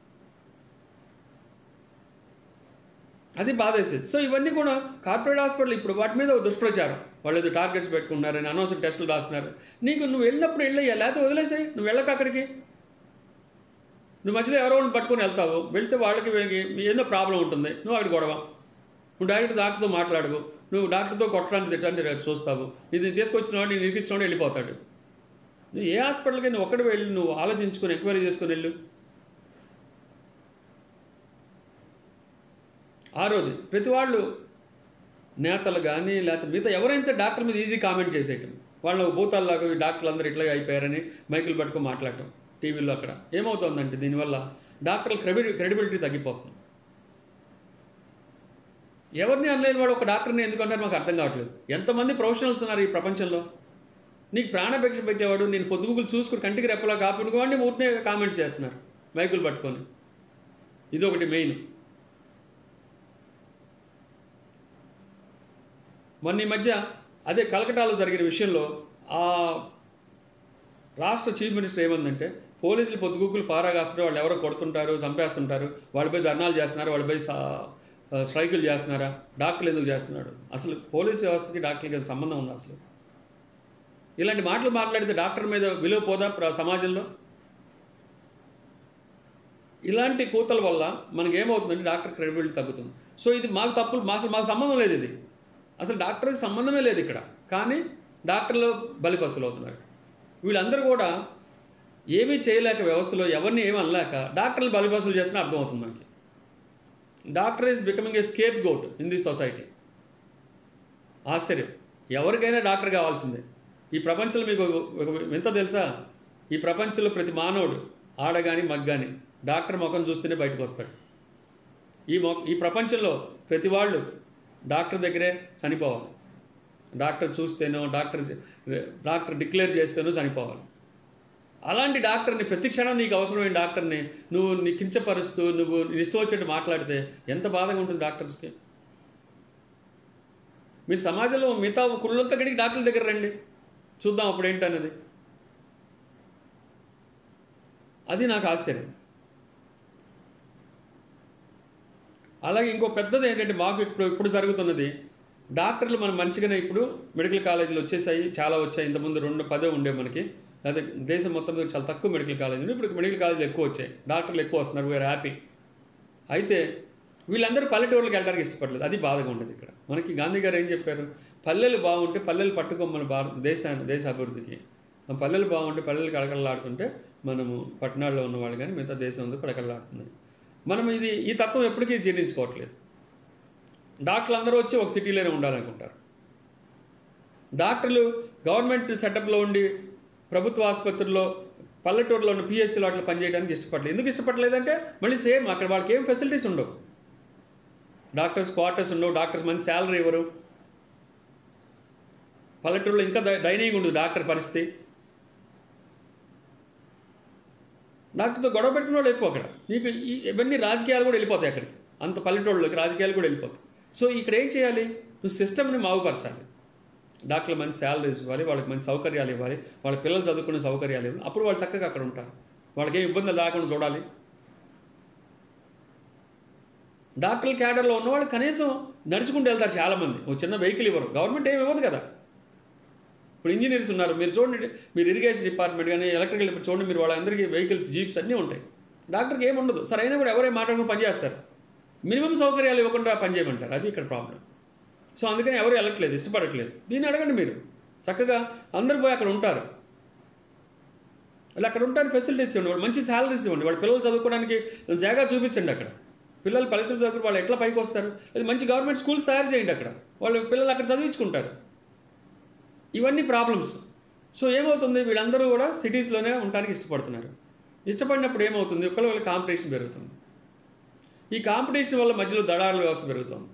Speaker 1: అది బాధేసేది సో ఇవన్నీ కూడా కార్పొరేట్ హాస్పిటల్ ఇప్పుడు వాటి మీద ఒక దుష్ప్రచారం వాళ్ళు ఏదో టార్గెట్స్ పెట్టుకున్నారని అనవసరం టెస్టులు రాస్తున్నారు నీకు నువ్వు వెళ్ళినప్పుడు వెళ్ళయ్యా లేకపోతే వదిలేసాయి నువ్వు వెళ్ళక అక్కడికి నువ్వు మధ్యలో ఎవరో ఒకరిని పట్టుకొని వెళ్తావు వెళ్తే వాళ్ళకి వీళ్ళకి ఏదో ప్రాబ్లం ఉంటుంది నువ్వు అక్కడ గొడవ నువ్వు డైరెక్ట్ డాక్టర్తో మాట్లాడవు నువ్వు డాక్టర్తో కొట్టడానికి తిట్టడానికి రేపు చూస్తావు ఇది తీసుకొచ్చిన వాడు నేను ఇరికించిన వాడు వెళ్ళిపోతాడు నువ్వు ఏ హాస్పిటల్కి నువ్వు ఒక్కడి వెళ్ళి నువ్వు ఆలోచించుకొని ఎంక్వైరీ చేసుకొని వెళ్ళు ఆరోది ప్రతి వాళ్ళు నేతలు కానీ లేకపోతే మిగతా ఎవరైనా సరే డాక్టర్ మీద ఈజీ కామెంట్ చేసేయటం వాళ్ళు భూతాల్లాగా ఈ డాక్టర్లు అందరూ ఇట్లా అయిపోయారని మైకులు పట్టుకొని మాట్లాడటం టీవీలో అక్కడ ఏమవుతుందంటే దీనివల్ల డాక్టర్ల క్రెడి క్రెడిబిలిటీ తగ్గిపోతుంది ఎవరిని అనలేని వాడు ఒక డాక్టర్ని ఎందుకంటారు మాకు అర్థం కావట్లేదు ఎంతమంది ప్రొఫెషనల్స్ ఉన్నారు ఈ ప్రపంచంలో నీకు ప్రాణభిక్ష పెట్టేవాడు నేను పొద్దుగులు చూసుకుని కంటికి రెప్పలా కాపుడుకోండి ఊరినే కామెంట్స్ చేస్తున్నారు మైకులు పట్టుకొని ఇదొకటి మెయిన్ మొన్న ఈ మధ్య అదే కలకటాలో జరిగిన విషయంలో ఆ రాష్ట్ర చీఫ్ మినిస్టర్ ఏమందంటే పోలీసులు పొద్దుగుకులు పారాగాస్తారు వాళ్ళు ఎవరో కొడుతుంటారు చంపేస్తుంటారు వాళ్ళపై ధర్నాలు చేస్తున్నారు వాళ్ళపై సా- స్ట్రైకులు చేస్తున్నారా డాక్టర్లు ఎందుకు చేస్తున్నాడు అసలు పోలీస్ వ్యవస్థకి డాక్టర్లకి ఏం సంబంధం ఉంది అసలు ఇలాంటి మాటలు మాట్లాడితే డాక్టర్ మీద విలువ పోదా ప్ర- సమాజంలో ఇలాంటి కూతల వల్ల మనకి ఏమవుతుందంటే డాక్టర్ క్రెడిబిలిటీ తగ్గుతుంది సో ఇది మాకు తప్పులు మా అసలు మాకు సంబంధం లేదు ఇది అసలు డాక్టర్కి సంబంధమే లేదు ఇక్కడ కానీ డాక్టర్లు బలిపసులు అవుతున్నారు వీళ్ళందరూ కూడా ఏమీ చేయలేక వ్యవస్థలో ఎవరిని ఏమీ అనలేక డాక్టర్లు బలిపసులు చేస్తున్నా అర్థమవుతుంది మనకి doctor is becoming a scapegoat in this society ఆశ్చర్యం ఎవరికైనా డాక్టర్ కావాల్సిందే ఈ ప్రపంచంలో మీకు ఒక- ఒక వింత తెలుసా ఈ ప్రపంచంలో ప్రతి మానవుడు ఆడగాని మగ్గాని డాక్టర్ ముఖం చూస్తేనే బయటకు వస్తాడు ఈ మొ ఈ ప్రపంచంలో ప్రతి వాళ్ళు డాక్టర్ దగ్గరే చనిపోవాలి డాక్టర్ చూస్తేనో డాక్టర్ డాక్టర్ డిక్లేర్ చేస్తేనో చనిపోవాలి అలాంటి డాక్టర్ని ప్రతి క్షణం నీకు అవసరమైన డాక్టర్ని నువ్వు నీ కించపరుస్తూ నువ్వు నీ ఇష్టం వచ్చినట్టు మాట్లాడితే ఎంత బాధగా ఉంటుంది డాక్టర్స్కి మీరు సమాజంలో మిగతా కుళ్ళంతా గడికి డాక్టర్ల దగ్గర రండి చూద్దాం అప్పుడు ఏంటన్నది అది నాకు ఆశ్చర్యం అలాగే ఇంకో పెద్దది ఏంటంటే మాకు ఇప్పుడు ఇప్పుడు జరుగుతున్నది డాక్టర్లు మనం మంచిగానే ఇప్పుడు మెడికల్ కాలేజీలు వచ్చేసాయి చాలా వచ్చాయి ఇంతకుముందు రెండు పదే ఉండే మనకి లేదా దేశం మొత్తం మీద చాలా తక్కువ మెడికల్ కాలేజీలు ఇప్పుడు మెడికల్ కాలేజీలు ఎక్కువ వచ్చాయి డాక్టర్లు ఎక్కువ వస్తున్నారు వీఆర్ హ్యాపీ అయితే వీళ్ళందరూ పల్లెటూర్లకు వెళ్ళడానికి ఇష్టపడలేదు అది బాధగా ఉండదు ఇక్కడ మనకి గాంధీ గారు ఏం చెప్పారు పల్లెలు బాగుంటే పల్లెలు పట్టుకోమని భారత దేశాన్ని దేశ అభివృద్ధికి ఆ పల్లెలు బాగుంటే పల్లెలు కడకడలాడుతుంటే మనము పట్టణాల్లో ఉన్న వాళ్ళు కానీ మిగతా దేశం ఉంది కడకడలాడుతుంది మనం ఇది ఈ తత్వం ఎప్పటికీ జీర్ణించుకోవట్లేదు డాక్టర్లు అందరూ వచ్చి ఒక సిటీలోనే ఉండాలనుకుంటారు డాక్టర్లు గవర్నమెంట్ సెటప్లో ఉండి ప్రభుత్వ ఆసుపత్రుల్లో పల్లెటూరులో ఉన్న పిహెచ్సిలో అట్లా పనిచేయడానికి ఇష్టపడలేదు ఎందుకు ఇష్టపడలేదంటే మళ్ళీ సేమ్ అక్కడ వాళ్ళకి ఏం ఫెసిలిటీస్ ఉండవు డాక్టర్స్ క్వార్టర్స్ ఉండవు డాక్టర్స్ మంచి శాలరీ ఇవ్వరు పల్లెటూరులో ఇంకా దయ- దయనీయంగా ఉండదు డాక్టర్ పరిస్థితి డాక్టర్తో గొడవ పెట్టుకున్న వాళ్ళు ఎక్కువ అక్కడ నీకు ఈ ఇవన్నీ రాజకీయాలు కూడా వెళ్ళిపోతాయి అక్కడికి అంత పల్లెటూళ్ళకి రాజకీయాలు కూడా వెళ్ళిపోతాయి సో ఇక్కడ ఏం చేయాలి నువ్వు సిస్టమ్ని బాగుపరచాలి డాక్టర్లు మంచి శాలరీస్ ఇవ్వాలి వాళ్ళకి మంచి సౌకర్యాలు ఇవ్వాలి వాళ్ళ పిల్లలు చదువుకునే సౌకర్యాలు ఇవ్వాలి అప్పుడు వాళ్ళు చక్కగా అక్కడ ఉంటారు వాళ్ళకి ఏం ఇబ్బందులు రాకుండా చూడాలి డాక్టర్ల క్యాడర్లో ఉన్నవాళ్ళు కనీసం నడుచుకుంటూ వెళ్తారు చాలామంది ఒక చిన్న వెహికల్ ఇవ్వరు గవర్నమెంట్ ఏమి ఇవ్వదు కదా ఇప్పుడు ఇంజనీర్స్ ఉన్నారు మీరు చూడండి మీరు ఇరిగేషన్ డిపార్ట్మెంట్ కానీ ఎలక్ట్రికల్ డిపార్ట్మెంట్ చూడండి మీరు వాళ్ళందరికీ వెహికల్స్ జీప్స్ అన్నీ ఉంటాయి డాక్టర్కి ఏమి ఉండదు సరే అయినా కూడా ఎవరే మాట్లాడుకుని పనిచేస్తారు మినిమం సౌకర్యాలు ఇవ్వకుండా పనిచేయమంటారు అది ఇక్కడ ప్రాబ్లం సో అందుకని ఎవరు వెళ్ళట్లేదు ఇష్టపడట్లేదు దీన్ని అడగండి మీరు చక్కగా అందరు పోయి అక్కడ ఉంటారు వాళ్ళు అక్కడ ఉంటారు ఫెసిలిటీస్ ఇవ్వండి వాళ్ళు మంచి శాలరీస్ ఇవ్వండి వాళ్ళ పిల్లలు చదువుకోవడానికి జాగా చూపించండి అక్కడ పిల్లలు పల్లెటూరు చదువుకుని వాళ్ళు ఎట్లా పైకి వస్తారు అది మంచి గవర్నమెంట్ స్కూల్స్ తయారు చేయండి అక్కడ వాళ్ళు పిల్లలు అక్కడ చదివించుకుంటారు ఇవన్నీ ప్రాబ్లమ్స్ సో ఏమవుతుంది వీళ్ళందరూ కూడా సిటీస్లోనే ఉండడానికి ఇష్టపడుతున్నారు ఇష్టపడినప్పుడు ఏమవుతుంది ఒకళ్ళ వాళ్ళ కాంపిటీషన్ పెరుగుతుంది ఈ కాంపిటీషన్ వల్ల మధ్యలో దళారుల వ్యవస్థ పెరుగుతుంది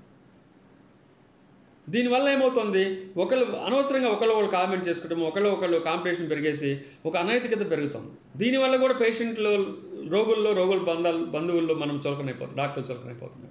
Speaker 1: దీనివల్ల ఏమవుతుంది ఒకళ్ళు అనవసరంగా ఒకళ్ళు వాళ్ళు కామెంట్ చేసుకోవడం ఒకళ్ళు ఒకళ్ళు కాంపిటీషన్ పెరిగేసి ఒక అనైతికత పెరుగుతుంది దీనివల్ల కూడా పేషెంట్లు రోగుల్లో రోగుల బంధాలు బంధువుల్లో మనం చులకనైపోతాం డాక్టర్లు చులకనైపోతున్నారు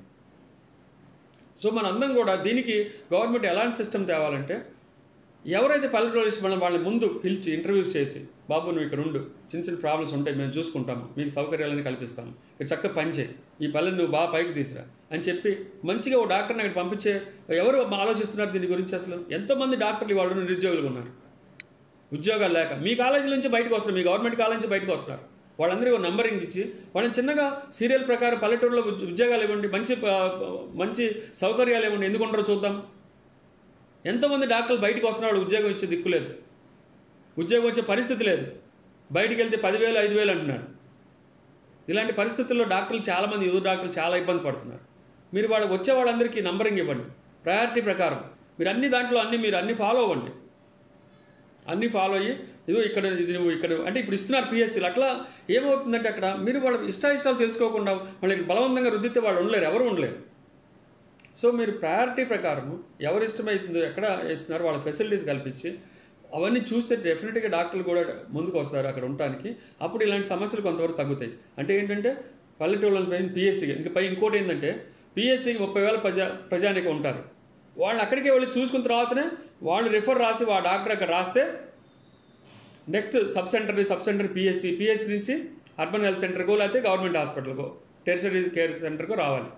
Speaker 1: సో మన అందరం కూడా దీనికి గవర్నమెంట్ ఎలాంటి సిస్టమ్ తేవాలంటే ఎవరైతే పల్లెటూరు మనం వాళ్ళని ముందు పిలిచి ఇంటర్వ్యూస్ చేసి బాబు నువ్వు ఇక్కడ ఉండు చిన్న చిన్న ప్రాబ్లమ్స్ ఉంటాయి మేము చూసుకుంటాము మీకు సౌకర్యాలని కల్పిస్తాము ఇక్కడ చక్కగా పని చేయి ఈ పల్లెని నువ్వు బాగా పైకి తీసురా అని చెప్పి మంచిగా ఓ డాక్టర్ని అక్కడ పంపించే ఎవరు ఆలోచిస్తున్నారు దీని గురించి అసలు ఎంతోమంది డాక్టర్లు వాళ్ళు నిరుద్యోగులు ఉన్నారు ఉద్యోగాలు లేక మీ కాలేజీ నుంచి బయటకు వస్తారు మీ గవర్నమెంట్ కాలేజ్ నుంచి బయటకు వస్తున్నారు వాళ్ళందరికీ ఒక నంబరింగ్ ఇచ్చి వాళ్ళని చిన్నగా సీరియల్ ప్రకారం పల్లెటూరులో ఉద్య- ఉద్యోగాలు ఇవ్వండి మంచి ప- మంచి సౌకర్యాలు ఇవ్వండి ఎందుకు ఉండరో చూద్దాం ఎంతోమంది డాక్టర్లు బయటకు వస్తున్నారు వాళ్ళు ఉద్యోగం ఇచ్చే దిక్కు లేదు ఉద్యోగం వచ్చే పరిస్థితి లేదు బయటికి వెళ్తే పదివేలు ఐదు వేలు అంటున్నారు ఇలాంటి పరిస్థితుల్లో డాక్టర్లు చాలామంది యువ డాక్టర్లు చాలా ఇబ్బంది పడుతున్నారు మీరు వాళ్ళకి వచ్చే వాళ్ళందరికీ నంబరింగ్ ఇవ్వండి ప్రయారిటీ ప్రకారం మీరు అన్ని దాంట్లో అన్ని మీరు అన్ని ఫాలో అవ్వండి అన్నీ ఫాలో అయ్యి ఇదిగో ఇక్కడ ఇది నువ్వు ఇక్కడ అంటే ఇప్పుడు ఇస్తున్నారు పిహెచ్సీలు అట్లా ఏమవుతుందంటే అక్కడ మీరు వాళ్ళ ఇష్టాయిష్టాలు తెలుసుకోకుండా వాళ్ళకి బలవంతంగా రుద్దితే వాళ్ళు ఉండలేరు ఎవరు ఉండలేరు సో మీరు ప్రయారిటీ ప్రకారం ఎవరు ఇష్టమైతుందో ఎక్కడ ఇస్తున్నారో వాళ్ళ ఫెసిలిటీస్ కల్పించి అవన్నీ చూస్తే డెఫినెట్గా డాక్టర్లు కూడా ముందుకు వస్తారు అక్కడ ఉండటానికి అప్పుడు ఇలాంటి సమస్యలు కొంతవరకు తగ్గుతాయి అంటే ఏంటంటే పల్లెటూళ్ళని పైన పిఎస్సీకి ఇంకా పై ఇంకోటి ఏంటంటే పిఎస్సీకి ముప్పై వేల ప్రజా ప్రజానిక ఉంటారు వాళ్ళు అక్కడికే వెళ్ళి చూసుకున్న తర్వాతనే వాళ్ళు రిఫర్ రాసి ఆ డాక్టర్ అక్కడ రాస్తే next sub centre sub centre PSC PSC నుంచి అర్బన్ హెల్త్ సెంటర్కో లేకపోతే గవర్నమెంట్ హాస్పిటల్కో టెరిషరీ కేర్ సెంటర్కో రావాలి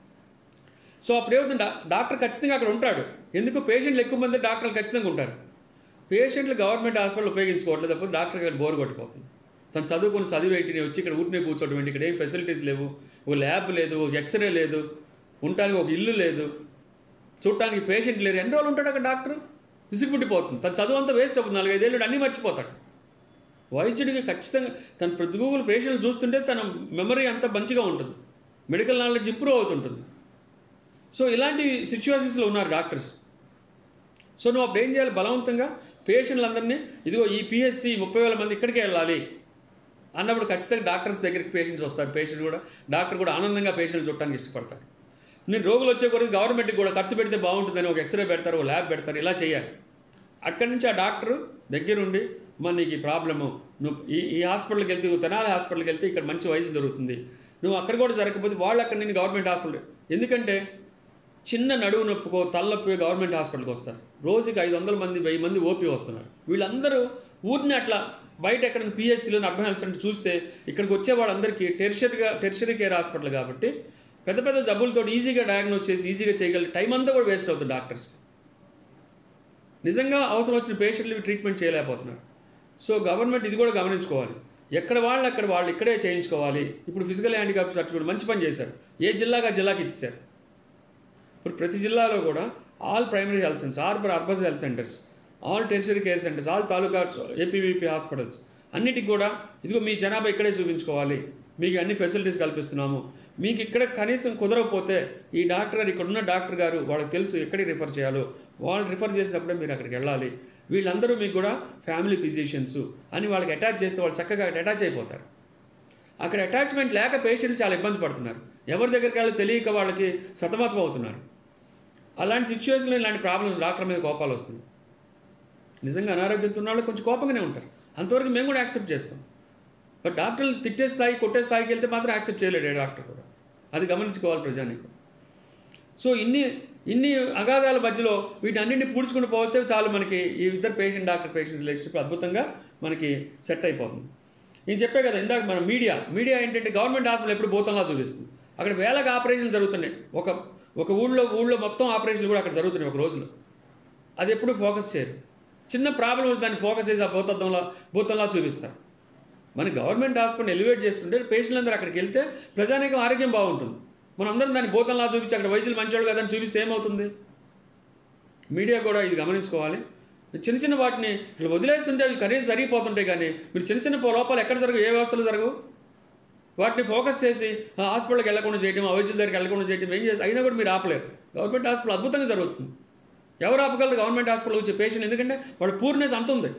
Speaker 1: సో అప్పుడు ఏమవుతుంది డా- డాక్టర్ ఖచ్చితంగా అక్కడ ఉంటాడు ఎందుకు పేషెంట్లు ఎక్కువ మంది డాక్టర్లు ఖచ్చితంగా ఉంటారు పేషెంట్లు గవర్నమెంట్ హాస్పిటల్ ఉపయోగించుకోవట్లేదు అప్పుడు డాక్టర్ గారు బోర్ కొట్టిపోతుంది తను చదువుకొని చదివేటి వచ్చి ఇక్కడ ఊరినే కూర్చోవడం ఏంటి ఇక్కడ ఏం ఫెసిలిటీస్ లేవు ఒక ల్యాబ్ లేదు ఒక ఎక్స్రే లేదు ఉండటానికి ఒక ఇల్లు లేదు చూడటానికి పేషెంట్ లేరు ఎన్ని రోజులు ఉంటాడు అక్కడ డాక్టర్ విసిగిపుట్టిపోతుంది తన చదువు అంతా వేస్ట్ అవుతుంది నాలుగైదేళ్ళు అన్నీ మర్చిపోతాడు వైద్యుడికి ఖచ్చితంగా తన ప్రతి గూగుల్ పేషెంట్లు చూస్తుంటే తన మెమరీ అంతా మంచిగా ఉంటుంది మెడికల్ నాలెడ్జ్ ఇంప్రూవ్ అవుతుంటుంది సో ఇలాంటి సిచ్యువేషన్స్లో ఉన్నారు డాక్టర్స్ సో నువ్వు అప్పుడు ఏం చేయాలి బలవంతంగా పేషెంట్లందరినీ ఇదిగో ఈ పిహెచ్సి ముప్పై వేల మంది ఇక్కడికే వెళ్ళాలి అన్నప్పుడు ఖచ్చితంగా డాక్టర్స్ దగ్గరికి పేషెంట్స్ వస్తారు పేషెంట్ కూడా డాక్టర్ కూడా ఆనందంగా పేషెంట్ చూడటానికి ఇష్టపడతారు నేను రోగులు వచ్చే కొరకు గవర్నమెంట్కి కూడా ఖర్చు పెడితే బాగుంటుందని ఒక ఎక్స్రే పెడతారు ఒక ల్యాబ్ పెడతారు ఇలా చేయాలి అక్కడి నుంచి ఆ డాక్టరు దగ్గరుండి మరి నీకు ఈ ప్రాబ్లము నువ్వు ఈ ఈ హాస్పిటల్కి వెళ్తే నువ్వు తెనాలి హాస్పిటల్కి వెళ్తే ఇక్కడ మంచి వైద్యం దొరుకుతుంది నువ్వు అక్కడ కూడా జరగకపోతే వాళ్ళు అక్కడ నేను గవర్నమెంట్ హాస్పిటల్ ఎందుకంటే చిన్న నడువు నొప్పుకో తలనొప్పి గవర్నమెంట్ హాస్పిటల్కి వస్తారు రోజుకి ఐదు వందల మంది వెయ్యి మంది ఓపీ వస్తున్నారు వీళ్ళందరూ ఊరిని అట్లా బయట ఎక్కడ పిహెచ్సిలో అర్బన్ హెల్త్ సెంటర్ చూస్తే ఇక్కడికి వచ్చే వాళ్ళందరికీ టెర్షరీగా టెర్షరీ కేర్ హాస్పిటల్ కాబట్టి పెద్ద పెద్ద జబ్బులతో ఈజీగా డయాగ్నోస్ చేసి ఈజీగా చేయగలిగే టైం అంతా కూడా వేస్ట్ అవుతుంది డాక్టర్స్ నిజంగా అవసరం వచ్చిన పేషెంట్లు ట్రీట్మెంట్ చేయలేకపోతున్నారు సో గవర్నమెంట్ ఇది కూడా గమనించుకోవాలి ఎక్కడ వాళ్ళు అక్కడ వాళ్ళు ఇక్కడే చేయించుకోవాలి ఇప్పుడు ఫిజికల్ హ్యాండిక్యాప్ సర్టిఫికేట్ మంచి పని చేశారు ఏ జిల్లాగా జిల్లాకి ఇచ్చారు ఇప్పుడు ప్రతి జిల్లాలో కూడా all primary health centres all urban health centres all tertiary care centres all taluka APVP hospitals అన్నిటికి కూడా ఇదిగో మీ జనాభా ఇక్కడే చూపించుకోవాలి మీకు అన్ని ఫెసిలిటీస్ కల్పిస్తున్నాము మీకు ఇక్కడ కనీసం కుదరకపోతే ఈ డాక్టర్ గారు ఇక్కడ ఉన్న డాక్టర్ గారు వాళ్ళకి తెలుసు ఎక్కడికి రిఫర్ చేయాలో వాళ్ళు రిఫర్ చేసినప్పుడే మీరు అక్కడికి వెళ్ళాలి వీళ్ళందరూ మీకు కూడా ఫ్యామిలీ ఫిజిషియన్స్ అని వాళ్ళకి అటాచ్ చేస్తే వాళ్ళు చక్కగా అటాచ్ అయిపోతారు అక్కడ అటాచ్మెంట్ లేక పేషెంట్లు చాలా ఇబ్బంది పడుతున్నారు ఎవరి దగ్గరికి వెళ్ళి తెలియక వాళ్ళకి సతమతం అవుతున్నారు అలాంటి సిచ్యువేషన్లో ఇలాంటి ప్రాబ్లమ్స్ డాక్టర్ మీద కోపాలు వస్తుంది నిజంగా అనారోగ్యంతో ఉన్న వాళ్ళు కొంచెం కోపంగానే ఉంటారు అంతవరకు మేము కూడా యాక్సెప్ట్ చేస్తాం బట్ డాక్టర్లు తిట్టే స్థాయి కొట్టే స్థాయికి వెళ్తే మాత్రం యాక్సెప్ట్ చేయలేడు ఏ డాక్టర్ కూడా అది గమనించుకోవాలి ప్రజానికి సో ఇన్ని ఇన్ని అగాధాల మధ్యలో వీటన్నింటిని పూడ్చుకుని పోతే చాలు మనకి ఈ ఇద్దరు పేషెంట్ డాక్టర్ పేషెంట్ రిలేషన్షిప్ అద్భుతంగా మనకి సెట్ అయిపోతుంది నేను చెప్పే కదా ఇందాక మన మీడియా మీడియా ఏంటంటే గవర్నమెంట్ హాస్పిటల్ ఎప్పుడు భూతంలా చూపిస్తుంది అక్కడ వేలకు ఆపరేషన్లు జరుగుతున్నాయి ఒక ఒక ఊళ్ళో ఊళ్ళో మొత్తం ఆపరేషన్లు కూడా అక్కడ జరుగుతున్నాయి ఒక రోజులో అది ఎప్పుడు ఫోకస్ చేయరు చిన్న ప్రాబ్లం వచ్చి దాన్ని ఫోకస్ చేసి ఆ భూతత్వంలా భూతంలా చూపిస్తారు మన గవర్నమెంట్ హాస్పిటల్ ఎలివేట్ చేసుకుంటే పేషెంట్లు అందరూ అక్కడికి వెళ్తే ప్రజానీకం ఆరోగ్యం బాగుంటుంది మనం అందరం దాన్ని భూతంలా చూపించి అక్కడ వైద్యులు మంచివాళ్ళు కదని చూపిస్తే ఏమవుతుంది మీడియా కూడా ఇది గమనించుకోవాలి చిన్న చిన్న వాటిని ఇట్లా వదిలేస్తుంటే అవి కనీసం జరిగిపోతుంటాయి కానీ మీరు చిన్న చిన్న లోపాలు ఎక్కడ జరగవు ఏ వ్యవస్థలు జరగవు వాటిని ఫోకస్ చేసి ఆ హాస్పిటల్కి వెళ్ళకుండా చేయడం ఆ వైద్యుల దగ్గరికి వెళ్ళకుండా చేయడం ఏం చేసి అయినా కూడా మీరు ఆపలేరు గవర్నమెంట్ హాస్పిటల్ అద్భుతంగా జరుగుతుంది ఎవరు ఆపగలరు గవర్నమెంట్ హాస్పిటల్ వచ్చే పేషెంట్ ఎందుకంటే వాళ్ళ పూర్ణెస్ అంత ఉంది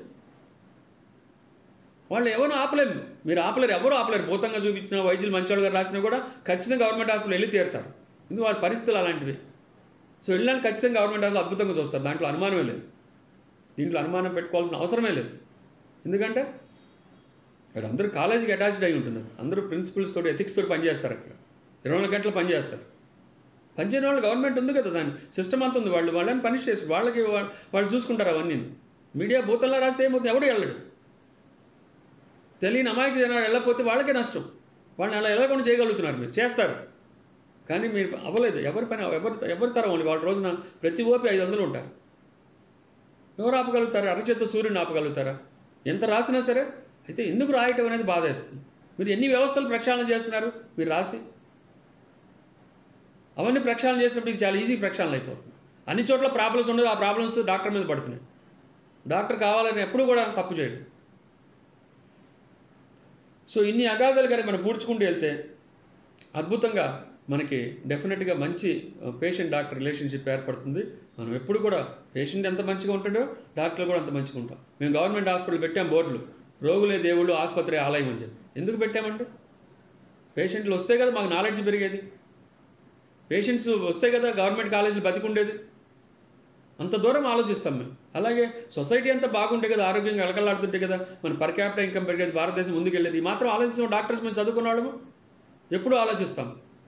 Speaker 1: వాళ్ళు ఎవరు ఆపలేరు మీరు ఆపలేరు ఎవరు ఆపలేరు భూతంగా చూపించిన వైద్యులు మంచోళ్ళు గారు రాసినా కూడా ఖచ్చితంగా గవర్నమెంట్ హాస్పిటల్ వెళ్ళి తీరుతారు ఎందుకు వాళ్ళ పరిస్థితులు అలాంటివి సో వెళ్ళాలని ఖచ్చితంగా గవర్నమెంట్ హాస్పిటల్ అద్భుతంగా చూస్తారు దాంట్లో అనుమానమే లేదు దీంట్లో అనుమానం పెట్టుకోవాల్సిన అవసరమే లేదు ఎందుకంటే ఇక్కడ అందరూ కాలేజీకి అటాచ్డ్ అయి ఉంటుంది అందరూ ప్రిన్సిపల్స్ తోటి ఎథిక్స్ తోటి పనిచేస్తారు అక్కడ ఇరవై నాలుగు గంటలు పనిచేస్తారు పనిచేయని వాళ్ళు గవర్నమెంట్ ఉంది కదా దాని సిస్టమ్ అంత ఉంది వాళ్ళు వాళ్ళని పనిష్ చేసి వాళ్ళకి వా- వాళ్ళు చూసుకుంటారు అవన్నీ మీడియా భూతంలో రాస్తే ఏమవుతుంది ఎవడు వెళ్ళడు తెలియని అమాయక జనాలు వెళ్ళకపోతే వాళ్ళకే నష్టం వాళ్ళని అలా వెళ్ళకుండా చేయగలుగుతున్నారు మీరు చేస్తారు కానీ మీరు అవ్వలేదు ఎవరి పని ఎవరి ఎవరి తరం వాళ్ళు వాళ్ళ రోజున ప్రతి ఓపి ఐదు వందలు ఉంటారు ఎవరు ఆపగలుగుతారు అరచేత్తో సూర్యుని ఆపగలుగుతారా ఎంత రాసినా సరే అయితే ఎందుకు రాయటం అనేది బాధేస్తుంది మీరు ఎన్ని వ్యవస్థలు ప్రక్షాళన చేస్తున్నారు మీరు రాసి అవన్నీ ప్రక్షాళన చేసినప్పుడు ఇది చాలా ఈజీ ప్రక్షాళన అయిపోతుంది అన్ని చోట్ల ప్రాబ్లమ్స్ ఉండదు ఆ ప్రాబ్లమ్స్ డాక్టర్ మీద పడుతున్నాయి డాక్టర్ కావాలని ఎప్పుడు కూడా తప్పు చేయడు సో ఇన్ని అగాధాలు కనుక మనం పూడ్చుకుంటూ వెళ్తే అద్భుతంగా మనకి డెఫినెట్గా మంచి పేషెంట్ డాక్టర్ రిలేషన్షిప్ ఏర్పడుతుంది మనం ఎప్పుడు కూడా పేషెంట్ ఎంత మంచిగా ఉంటాడో డాక్టర్ కూడా అంత మంచిగా ఉంటాం మేము గవర్నమెంట్ హాస్పిటల్ పెట్టాం బోర్డులు రోగులే దేవుళ్ళు ఆసుపత్రి ఆలయం అని చెప్పి ఎందుకు పెట్టామంటే పేషెంట్లు వస్తే కదా మాకు నాలెడ్జ్ పెరిగేది పేషెంట్స్ వస్తే కదా గవర్నమెంట్ కాలేజీలు బతికుండేది అంత దూరం ఆలోచిస్తాం మేము అలాగే సొసైటీ అంతా బాగుంటే కదా ఆరోగ్యంగా ఎలకలాడుతుంటే కదా మన పర్ క్యాపిటల్ ఇన్కమ్ పెరిగేది భారతదేశం ముందుకు వెళ్ళేది ఈ మాత్రం ఆలోచించిన డాక్టర్స్ మేము చదువుకున్న వాళ్ళము ఎప్పుడు ఆలోచిస్తాం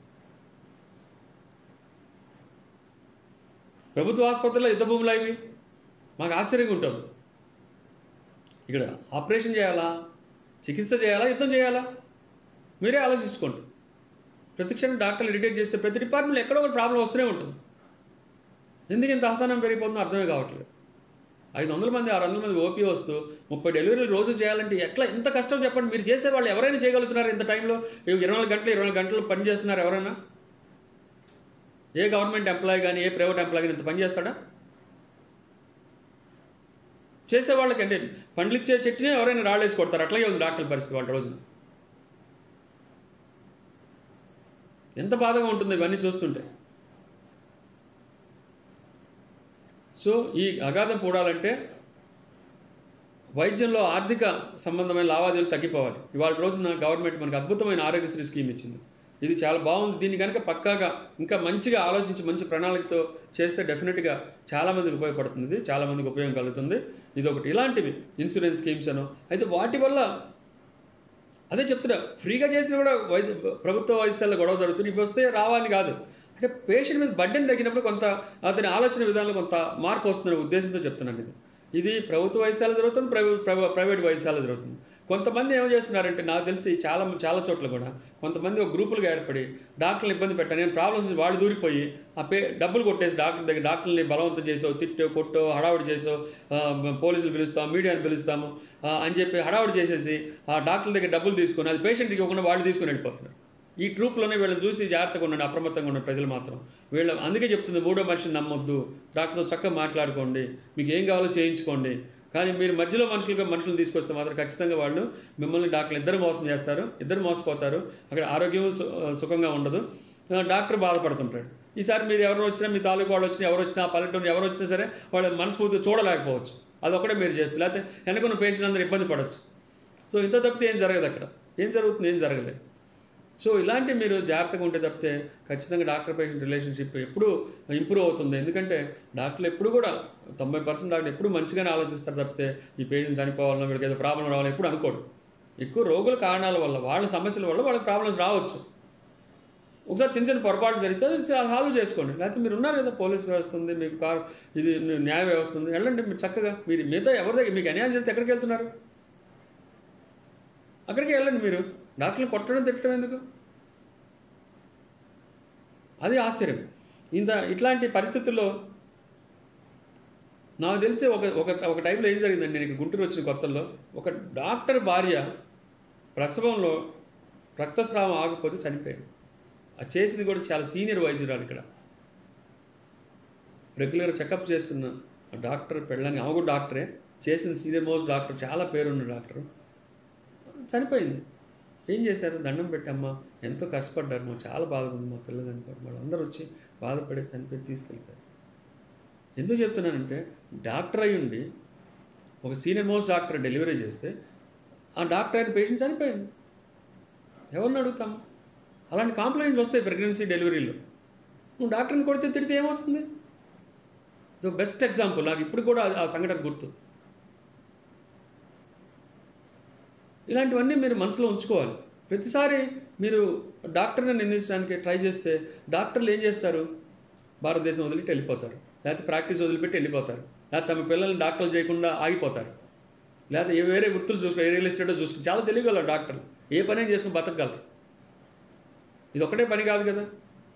Speaker 1: ప్రభుత్వ ఆసుపత్రిలో యుద్ధ భూములు అవి మాకు ఆశ్చర్యంగా ఉంటుంది ఇక్కడ ఆపరేషన్ చేయాలా చికిత్స చేయాలా యుద్ధం చేయాలా మీరే ఆలోచించుకోండి ప్రతి క్షణం డాక్టర్లు ఇరిటేట్ చేస్తే ప్రతి డిపార్ట్మెంట్లో ఎక్కడో ఒక ప్రాబ్లం వస్తూనే ఉంటుంది ఎందుకు ఇంత అసహనం పెరిగిపోతుందో అర్థమే కావట్లేదు ఐదు వందల మంది ఆరు వందల మంది ఓపీ వస్తూ ముప్పై డెలివరీలు రోజు చేయాలంటే ఎట్లా ఎంత కష్టం చెప్పండి మీరు చేసేవాళ్ళు ఎవరైనా చేయగలుగుతున్నారు ఇంత టైంలో ఇరవై నాలుగు గంటలు ఇరవై నాలుగు గంటలు పని చేస్తున్నారు ఎవరైనా ఏ గవర్నమెంట్ ఎంప్లాయీ కానీ ఏ ప్రైవేట్ ఎంప్లాయీ కానీ ఇంత పని చేస్తాడా చేసేవాళ్ళకి అంటే పండ్లు ఇచ్చే చెట్టునే ఎవరైనా రాళ్ళేసి కొడతారు అట్లాగే ఉంది డాక్టర్ల పరిస్థితి వాళ్ళ రోజున ఎంత బాధగా ఉంటుంది ఇవన్నీ చూస్తుంటే సో ఈ అగాధం పూడాలంటే వైద్యంలో ఆర్థిక సంబంధమైన లావాదేవీలు తగ్గిపోవాలి ఇవాళ రోజున గవర్నమెంట్ మనకు అద్భుతమైన ఆరోగ్యశ్రీ స్కీమ్ ఇచ్చింది ఇది చాలా బాగుంది దీన్ని కనుక పక్కాగా ఇంకా మంచిగా ఆలోచించి మంచి ప్రణాళికతో చేస్తే డెఫినెట్గా చాలామందికి ఉపయోగపడుతుంది ఇది చాలామందికి ఉపయోగం కలుగుతుంది ఇది ఒకటి ఇలాంటివి ఇన్సూరెన్స్ స్కీమ్స్ అనో అయితే వాటి వల్ల అదే చెప్తున్నా ఫ్రీగా చేసినా కూడా వైద్య ప్రభుత్వ వైద్యశాలలో గొడవ జరుగుతుంది ఇవి వస్తే రావాలని కాదు అంటే పేషెంట్ మీద బడ్డెన్ తగ్గినప్పుడు కొంత అతని ఆలోచన విధానంలో కొంత మార్పు వస్తుందనే ఉద్దేశంతో చెప్తున్నాను ఇది ఇది ప్రభుత్వ వైద్యశాల జరుగుతుంది ప్రైవేట్ ప్రైవేట్ వైద్యశాల జరుగుతుంది కొంతమంది ఏం చేస్తున్నారంటే నాకు తెలిసి చాలా చాలా చోట్ల కూడా కొంతమంది ఒక గ్రూపులుగా ఏర్పడి డాక్టర్లు ఇబ్బంది పెట్టాను నేను ప్రాబ్లమ్స్ వాళ్ళు దూరిపోయి ఆ పే డబ్బులు కొట్టేసి డాక్టర్ దగ్గర డాక్టర్ని బలవంతం చేసో తిట్టో కొట్టో హడావుడి చేసో ఆ, పోలీసులు పిలుస్తాం మీడియాని పిలుస్తాము ఆ, అని చెప్పి హడావుడి చేసేసి ఆ డాక్టర్ల దగ్గర డబ్బులు తీసుకొని అది పేషెంట్కి ఇవ్వకుండా వాళ్ళు తీసుకొని వెళ్ళిపోతున్నారు ఈ ట్రూప్లోనే వీళ్ళని చూసి జాగ్రత్తగా ఉండండి అప్రమత్తంగా ఉండండి ప్రజలు మాత్రం వీళ్ళ అందుకే చెప్తుంది మూడో మనిషిని నమ్మొద్దు డాక్టర్తో చక్కగా మాట్లాడుకోండి మీకు ఏం కావాలో చేయించుకోండి కానీ మీరు మధ్యలో మనుషులుగా మనుషులు తీసుకొస్తే మాత్రం ఖచ్చితంగా వాళ్ళు మిమ్మల్ని డాక్టర్లు ఇద్దరు మోసం చేస్తారు ఇద్దరు మోసపోతారు అక్కడ ఆరోగ్యం సు- సుఖంగా ఉండదు ఆ, డాక్టర్ బాధపడుతుంటాడు ఈసారి మీరు ఎవరు వచ్చినా మీ తాలూకు వాళ్ళు వచ్చినా ఎవరు వచ్చినా ఆ పల్లెటూరు ఎవరు వచ్చినా సరే వాళ్ళు మనస్ఫూర్తిగా చూడలేకపోవచ్చు అదొకటే మీరు చేస్తారు లేకపోతే వెనకున్న పేషెంట్ అందరూ ఇబ్బంది పడవచ్చు సో ఇంత తప్పితే ఏం జరగదు అక్కడ ఏం జరుగుతుంది ఏం జరగలేదు సో ఇలాంటి మీరు జాగ్రత్తగా ఉంటే తప్పితే ఖచ్చితంగా డాక్టర్ పేషెంట్ రిలేషన్షిప్ ఎప్పుడు ఇంప్రూవ్ అవుతుంది ఎందుకంటే డాక్టర్లు ఎప్పుడు కూడా తొంభై పర్సెంట్ డాక్టర్ ఎప్పుడు మంచిగానే ఆలోచిస్తారు తప్పితే ఈ పేషెంట్ చనిపోవాలన్నా వీళ్ళకి ఏదో ప్రాబ్లం రావాలని ఎప్పుడు అనుకోడు ఎక్కువ రోగుల కారణాల వల్ల వాళ్ళ సమస్యల వల్ల వాళ్ళకి ప్రాబ్లమ్స్ రావచ్చు ఒకసారి చిన్న చిన్న పొరపాటు జరిగితే అది సాల్వ్ చేసుకోండి లేకపోతే మీరు ఉన్నారు కదా పోలీస్ వ్యవస్థ ఉంది మీకు కార్ ఇది న్యాయ వ్యవస్థ ఉంది వెళ్ళండి మీరు చక్కగా మీరు మిగతా ఎవరి దగ్గర మీకు అన్యాయం చేస్తే ఎక్కడికి వెళ్తున్నారు అక్కడికి వెళ్ళండి మీరు డాక్టర్లు కొట్టడం తిట్టడం ఎందుకు అది ఆశ్చర్యం ఇంత ఇట్లాంటి పరిస్థితుల్లో నాకు తెలిసి ఒక ఒక ఒక టైంలో ఏం జరిగిందండి నేను ఇక్కడ గుంటూరు వచ్చిన కొత్తల్లో ఒక డాక్టర్ భార్య ప్రసవంలో రక్తస్రావం ఆగిపోతే చనిపోయింది అది చేసింది కూడా చాలా సీనియర్ వైద్యురాలు ఇక్కడ రెగ్యులర్ చెకప్ చేసుకున్న ఆ డాక్టర్ పెళ్ళని ఆమె కూడా డాక్టరే చేసిన సీనియర్ మోస్ట్ డాక్టర్ చాలా పేరున్న డాక్టర్ చనిపోయింది ఏం చేశారు దండం పెట్టమ్మా ఎంతో కష్టపడ్డారు మాకు చాలా బాధగా ఉంది మా పిల్లలు చనిపోయారు వాళ్ళు అందరూ వచ్చి బాధపడి చనిపోయి తీసుకెళ్ళిపోయారు ఎందుకు చెప్తున్నానంటే డాక్టర్ అయి ఉండి ఒక సీనియర్ మోస్ట్ డాక్టర్ డెలివరీ చేస్తే ఆ డాక్టర్ అయిన పేషెంట్ చనిపోయింది ఎవరిని అడుగుతాము అలాంటి కాంప్లైంట్స్ వస్తాయి ప్రెగ్నెన్సీ డెలివరీలో నువ్వు డాక్టర్ని కొడితే తిడితే ఏమొస్తుంది ఇది బెస్ట్ ఎగ్జాంపుల్ నాకు ఇప్పుడు కూడా ఆ- ఆ సంఘటన గుర్తు ఇలాంటివన్నీ మీరు మనసులో ఉంచుకోవాలి ప్రతిసారి మీరు డాక్టర్ని నిందించడానికి ట్రై చేస్తే డాక్టర్లు ఏం చేస్తారు భారతదేశం వదిలిపెట్టి వెళ్ళిపోతారు లేకపోతే ప్రాక్టీస్ వదిలిపెట్టి వెళ్ళిపోతారు లేకపోతే తమ పిల్లల్ని డాక్టర్లు చేయకుండా ఆగిపోతారు లేకపోతే ఏ వేరే వృత్తులు చూసుకుని ఏ రియల్ ఎస్టేటో చూసుకుని చాలా తెలియగలరు డాక్టర్లు ఏ పని అయినా చేసుకుని బతకగలరు ఇది ఒకటే పని కాదు కదా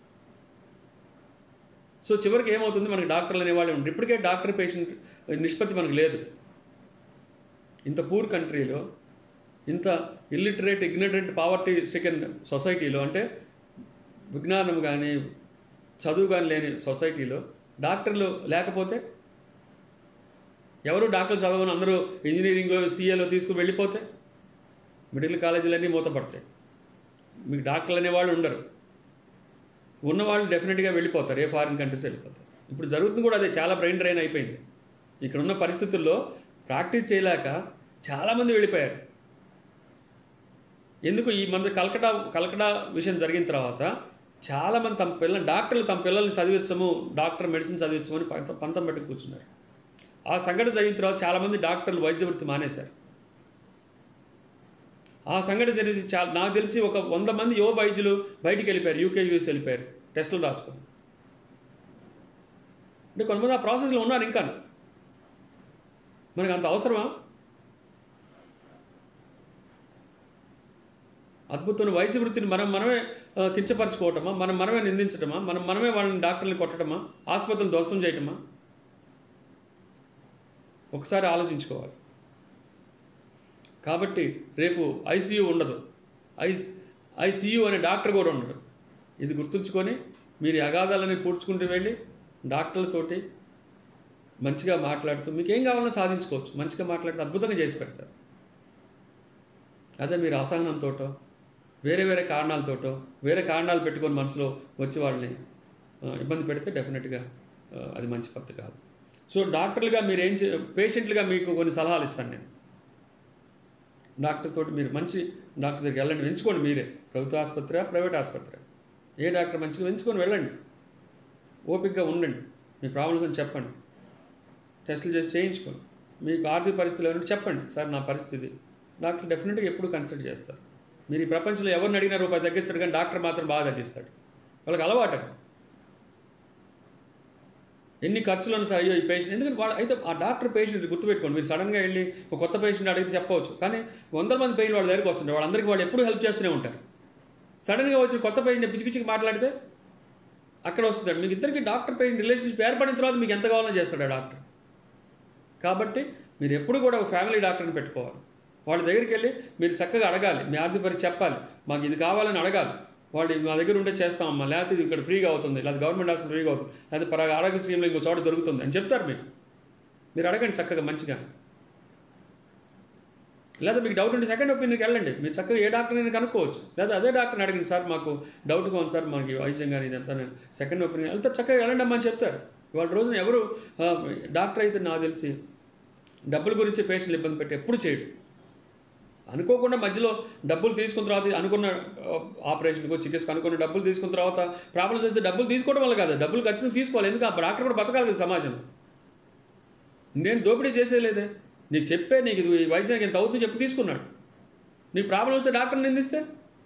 Speaker 1: సో చివరికి ఏమవుతుంది మనకి డాక్టర్లు అనేవాళ్ళు ఉంటారు ఇప్పటికే డాక్టర్ పేషెంట్ నిష్పత్తి మనకు లేదు ఇంత పూర్ కంట్రీలో ఇంత ఇల్లిటరేట్ ఇగ్నరెంట్ పావర్టీ స్టికెన్ సొసైటీలో అంటే విజ్ఞానం కానీ చదువు కానీ లేని సొసైటీలో డాక్టర్లు లేకపోతే ఎవరు డాక్టర్లు చదవని అందరూ ఇంజనీరింగ్ సీఏలో తీసుకుని వెళ్ళిపోతే మెడికల్ కాలేజీలన్నీ మూతపడతాయి మీకు డాక్టర్లు అనేవాళ్ళు ఉండరు ఉన్నవాళ్ళు డెఫినెట్గా వెళ్ళిపోతారు ఏ ఫారిన్ కంట్రీస్ వెళ్ళిపోతారు ఇప్పుడు జరుగుతుంది కూడా అదే చాలా బ్రెయిన్ డ్రైన్ అయిపోయింది ఇక్కడ ఉన్న పరిస్థితుల్లో ప్రాక్టీస్ చేయలేక చాలామంది వెళ్ళిపోయారు ఎందుకు ఈ మన కలకటా కలకటా విషయం జరిగిన తర్వాత చాలామంది తమ పిల్లలు డాక్టర్లు తమ పిల్లల్ని చదివించము డాక్టర్ మెడిసిన్ చదివించము అని పంత పంతం పెట్టి కూర్చున్నారు ఆ సంఘటన జరిగిన తర్వాత చాలామంది డాక్టర్లు వైద్య వృత్తి మానేశారు ఆ సంఘటన జరిగి చాలా నాకు తెలిసి ఒక వంద మంది యువ వైద్యులు బయటికి వెళ్ళిపోయారు యూకే యూఎస్ వెళ్ళిపోయారు టెస్టులు రాసుకొని అంటే కొంతమంది ఆ ప్రాసెస్లో ఉన్నారు ఇంకా మనకు అంత అవసరమా అద్భుతమైన వైద్య వృత్తిని మనం మనమే ఆ, కించపరచుకోవటమా మనం మనమే నిందించటమా మనం మనమే వాళ్ళని డాక్టర్ని కొట్టడమా ఆసుపత్రులు ధ్వంసం చేయటమా ఒకసారి ఆలోచించుకోవాలి కాబట్టి రేపు ఐసీయూ ఉండదు ఐస్ ఐసీయూ అనే డాక్టర్ కూడా ఉండడు ఇది గుర్తుంచుకొని మీరు ఈ అగాధాలని పూడ్చుకుంటూ వెళ్ళి డాక్టర్లతోటి మంచిగా మాట్లాడుతూ మీకు ఏం కావాలన్నా సాధించుకోవచ్చు మంచిగా మాట్లాడితే అద్భుతంగా చేసి పెడతారు అదే మీరు అసహనంతోటో వేరే వేరే కారణాలతోటో వేరే కారణాలు పెట్టుకొని మనసులో వచ్చి వాళ్ళని ఆ, ఇబ్బంది పెడితే డెఫినెట్గా ఆ, అది మంచి పద్ధతి కాదు సో డాక్టర్లుగా మీరు ఏం చే పేషెంట్లుగా మీకు కొన్ని సలహాలు ఇస్తాను నేను డాక్టర్ తోటి మీరు మంచి డాక్టర్ దగ్గరికి వెళ్ళండి ఎంచుకోండి మీరే ప్రభుత్వ ఆసుపత్రి ప్రైవేట్ ఆసుపత్రి ఏ డాక్టర్ మంచిగా ఎంచుకొని వెళ్ళండి ఓపికగా ఉండండి మీ ప్రాబ్లమ్స్ అని చెప్పండి టెస్టులు చేసి చేయించుకోండి మీకు ఆర్థిక పరిస్థితులు ఏమంటే చెప్పండి సార్ నా పరిస్థితి డాక్టర్ డెఫినెట్గా ఎప్పుడు కన్సల్ట్ చేస్తారు మీరు ఈ ప్రపంచంలో ఎవరిని అడిగినా రూపాయి తగ్గించడు కానీ డాక్టర్ మాత్రం బాగా తగ్గిస్తాడు వాళ్ళకి అలవాటు అది. ఎన్ని ఖర్చులు ఉన్నా సార్ అయ్యో ఈ పేషెంట్ ఎందుకంటే వాళ్ళు అయితే ఆ డాక్టర్ పేషెంట్ గుర్తుపెట్టుకోండి మీరు సడన్గా వెళ్ళి ఒక కొత్త పేషెంట్ అడిగితే చెప్పవచ్చు కానీ వందల మంది పేషెంట్ వాళ్ళ దగ్గరికి వస్తుంటారు వాళ్ళందరికీ వాళ్ళు ఎప్పుడు హెల్ప్ చేస్తూనే ఉంటారు సడన్గా వచ్చి కొత్త పేషెంట్ పిచ్చి పిచ్చికి మాట్లాడితే అక్కడ వస్తుంటాడు మీకు ఇద్దరికి డాక్టర్ పేషెంట్ రిలేషన్షిప్ ఏర్పడిన తర్వాత మీకు ఎంత కావాలో చేస్తాడు ఆ డాక్టర్ కాబట్టి మీరు ఎప్పుడు కూడా ఒక ఫ్యామిలీ డాక్టర్ని పెట్టుకోవాలి వాళ్ళ దగ్గరికి వెళ్ళి మీరు చక్కగా అడగాలి మీ ఆర్థిక పరిస్థితి చెప్పాలి మాకు ఇది కావాలని అడగాలి వాళ్ళు మా దగ్గర ఉంటే చేస్తామమ్మా లేకపోతే ఇది ఇక్కడ ఫ్రీగా అవుతుంది లేదా గవర్నమెంట్ హాస్పిటల్ ఫ్రీగా అవుతుంది లేకపోతే పరాగ ఆరోగ్య స్కీమ్లో ఇంకో చోట దొరుకుతుంది అని చెప్తారు మీకు మీరు అడగండి చక్కగా మంచిగా లేదా మీకు డౌట్ ఉంటే సెకండ్ ఒపీనియన్కి వెళ్ళండి మీరు చక్కగా ఏ డాక్టర్ని కనుక్కోవచ్చు లేదా అదే డాక్టర్ని అడగండి సార్ మాకు డౌట్గా ఉంది సార్ మనకి వైద్యం కానీ ఇదంతా నేను సెకండ్ ఒపీనియన్ వెళ్తే చక్కగా వెళ్ళండి అమ్మా అని చెప్తారు వాళ్ళ రోజున ఎవరు ఆ, డాక్టర్ అయితే నాకు తెలిసి డబ్బుల గురించి పేషెంట్లు ఇబ్బంది పెట్టి ఎప్పుడు చేయడు అనుకోకుండా మధ్యలో డబ్బులు తీసుకున్న తర్వాత అనుకున్న ఆ, ఆపరేషన్కో చికిత్సకు అనుకున్న డబ్బులు తీసుకున్న తర్వాత ప్రాబ్లమ్స్ వస్తే డబ్బులు తీసుకోవడం వల్ల కాదు డబ్బులు ఖచ్చితంగా తీసుకోవాలి ఎందుకు ఆ డాక్టర్ కూడా బతకాలి కదా సమాజంలో నేను దోపిడీ చేసేలేదే నీకు చెప్పే నీకు ఇది ఈ వైద్యానికి ఎంత అవుతుందో చెప్పి తీసుకున్నాడు నీకు ప్రాబ్లం వస్తే డాక్టర్ నిందిస్తే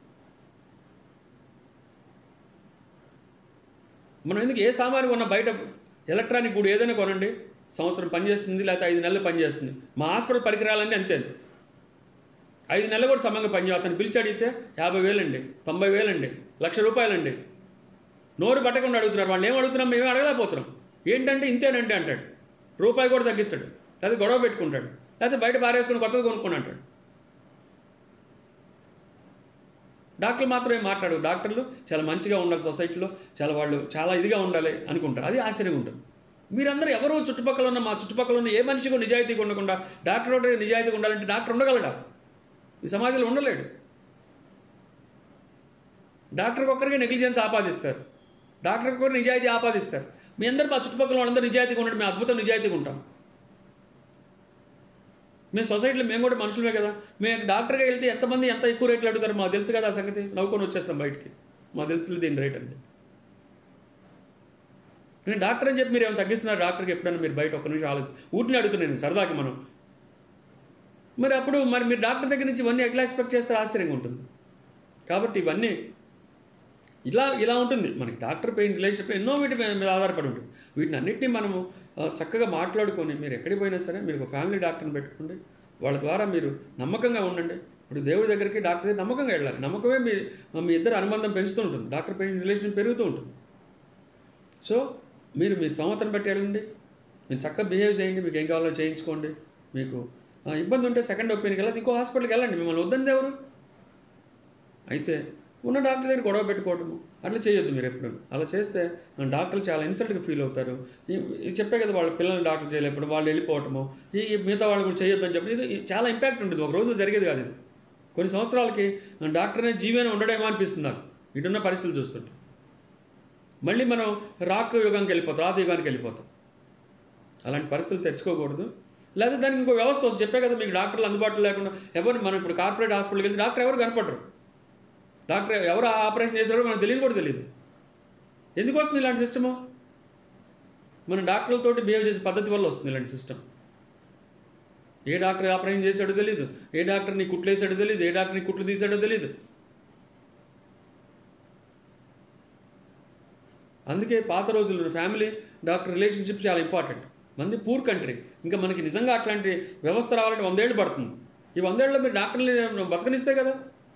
Speaker 1: మనం ఎందుకు ఏ సామాను కొన్నా బయట ఎలక్ట్రానిక్ కూడా ఏదైనా కొనండి సంవత్సరం పనిచేస్తుంది లేకపోతే ఐదు నెలలు పనిచేస్తుంది మా హాస్పిటల్ పరికరాలన్నీ అంతే ఐదు నెలలు కూడా సమంగా పనిచేయ అతను పిలిచి అడిగితే యాభై వేలండి తొంభై వేలండి లక్ష రూపాయలండి నోరు పట్టకుండా అడుగుతున్నారు వాళ్ళు ఏం అడుగుతున్నాం మేము అడగలేకపోతున్నాం ఏంటంటే ఇంతేనండి అంటాడు రూపాయి కూడా తగ్గించాడు లేకపోతే గొడవ పెట్టుకుంటాడు లేకపోతే బయట పారేసుకుని కొత్తగా కొనుక్కొని అంటాడు డాక్టర్లు మాత్రమే మాట్లాడు డాక్టర్లు చాలా మంచిగా ఉండాలి సొసైటీలో చాలా వాళ్ళు చాలా ఇదిగా ఉండాలి అనుకుంటారు అది ఆశ్చర్యంగా ఉంటుంది మీరందరూ ఎవరు చుట్టుపక్కల ఉన్న మా చుట్టుపక్కల ఉన్న ఏ మనిషి కూడా నిజాయితీగా ఉండకుండా డాక్టర్ ఒకటే నిజాయితీగా ఉండాలంటే డాక్టర్ ఉండగలడా ఈ సమాజంలో ఉండలేడు డాక్టర్కి ఒక్కరికి నెగ్లిజెన్స్ ఆపాదిస్తారు డాక్టర్కి ఒకరు నిజాయితీ ఆపాదిస్తారు మీ అందరు మా చుట్టుపక్కల వాళ్ళందరూ నిజాయితీగా ఉండడం మేము అద్భుతం నిజాయితీగా ఉంటాం మేము సొసైటీలో మేము కూడా మనుషులమే కదా మేము డాక్టర్గా వెళ్తే ఎంతమంది ఎంత ఎక్కువ రేట్లు అడుగుతారు మాకు తెలుసు కదా ఆ సంగతి నవ్వుకొని వచ్చేస్తాం బయటికి మాకు తెలుసు దీని రేట్ అండి నేను డాక్టర్ అని చెప్పి మీరు ఏమైనా తగ్గిస్తున్నారు డాక్టర్కి ఎప్పుడైనా మీరు బయట ఒక్క నిమిషం ఆలోచి ఊటిని అడుగుతున్నాను సరదాకి మనం మరి అప్పుడు మరి మీరు డాక్టర్ దగ్గర నుంచి ఇవన్నీ ఎట్లా ఎక్స్పెక్ట్ చేస్తారు ఆశ్చర్యంగా ఉంటుంది కాబట్టి ఇవన్నీ ఇలా ఇలా ఉంటుంది మనకి డాక్టర్ పెయిన్ రిలేషన్షిప్ ఎన్నో వీటి మీద మీద ఆధారపడి ఉంటుంది వీటిని అన్నింటినీ మనము ఆ, చక్కగా మాట్లాడుకొని మీరు ఎక్కడికి పోయినా సరే మీరు ఒక ఫ్యామిలీ డాక్టర్ని పెట్టుకోండి వాళ్ళ ద్వారా మీరు నమ్మకంగా ఉండండి ఇప్పుడు దేవుడి దగ్గరికి డాక్టర్ దగ్గర నమ్మకంగా వెళ్ళాలి నమ్మకమే మీ మీ ఇద్దరు అనుబంధం పెంచుతూ ఉంటుంది డాక్టర్ పేషెంట్ రిలేషన్ పెరుగుతూ ఉంటుంది సో మీరు మీ స్తోమతను బట్టి వెళ్ళండి మీరు చక్కగా బిహేవ్ చేయండి మీకు ఏం కావాలో చేయించుకోండి మీకు ఆ, ఇబ్బంది ఉంటే సెకండ్ ఒపీనియన్కి వెళ్ళదు ఇంకో హాస్పిటల్కి వెళ్ళండి మిమ్మల్ని వద్దంది ఎవరు అయితే ఉన్న డాక్టర్ దగ్గర గొడవ పెట్టుకోవటము అట్లా చేయొద్దు మీరు ఎప్పుడు అలా చేస్తే ఆ డాక్టర్లు చాలా ఇన్సల్ట్గా ఫీల్ అవుతారు ఈ ఈ చెప్పే కదా వాళ్ళ పిల్లల్ని డాక్టర్ చేయలేకపోవడం వాళ్ళు వెళ్ళిపోవటము ఈ ఈ మిగతా వాళ్ళు కూడా చేయొద్దని చెప్పి ఇది చాలా ఇంపాక్ట్ ఉంటుంది ఒక రోజు జరిగేది కాదు ఇది కొన్ని సంవత్సరాలకి డాక్టర్ అనే జీవనం ఉండడేమో అనిపిస్తుంది నాకు ఇటున్న పరిస్థితులు చూస్తుంటే మళ్ళీ మనం రాక్ యుగానికి వెళ్ళిపోతాం రాత యుగానికి వెళ్ళిపోతాం అలాంటి పరిస్థితులు తెచ్చుకోకూడదు లేదా దానికి ఇంకో వ్యవస్థ వస్తుంది చెప్పే కదా మీకు డాక్టర్లు అందుబాటులో లేకుండా ఎవరు మనం ఇప్పుడు కార్పొరేట్ హాస్పిటల్కి వెళ్తే డాక్టర్ ఎవరు కనపడరు డాక్టర్ ఎవరు ఆ ఆపరేషన్ చేశారో మనకు తెలియదు కూడా తెలియదు ఎందుకు వస్తుంది ఇలాంటి సిస్టము మన డాక్టర్లతోటి బిహేవ్ చేసే పద్ధతి వల్ల వస్తుంది ఇలాంటి సిస్టమ్ ఏ డాక్టర్ ఆపరేషన్ చేశాడో తెలియదు ఏ డాక్టర్ నీ కుట్లు వేసాడో తెలియదు ఏ డాక్టర్ నీ కుట్లు తీసాడో తెలియదు అందుకే పాత రోజుల్లో ఫ్యామిలీ డాక్టర్ రిలేషన్షిప్ చాలా ఇంపార్టెంట్ మంది పూర్ కంట్రీ ఇంకా మనకి నిజంగా అట్లాంటి వ్యవస్థ రావాలంటే వందేళ్ళు పడుతుంది ఈ వందేళ్ళలో మీరు డాక్టర్ని బతకనిస్తే కదా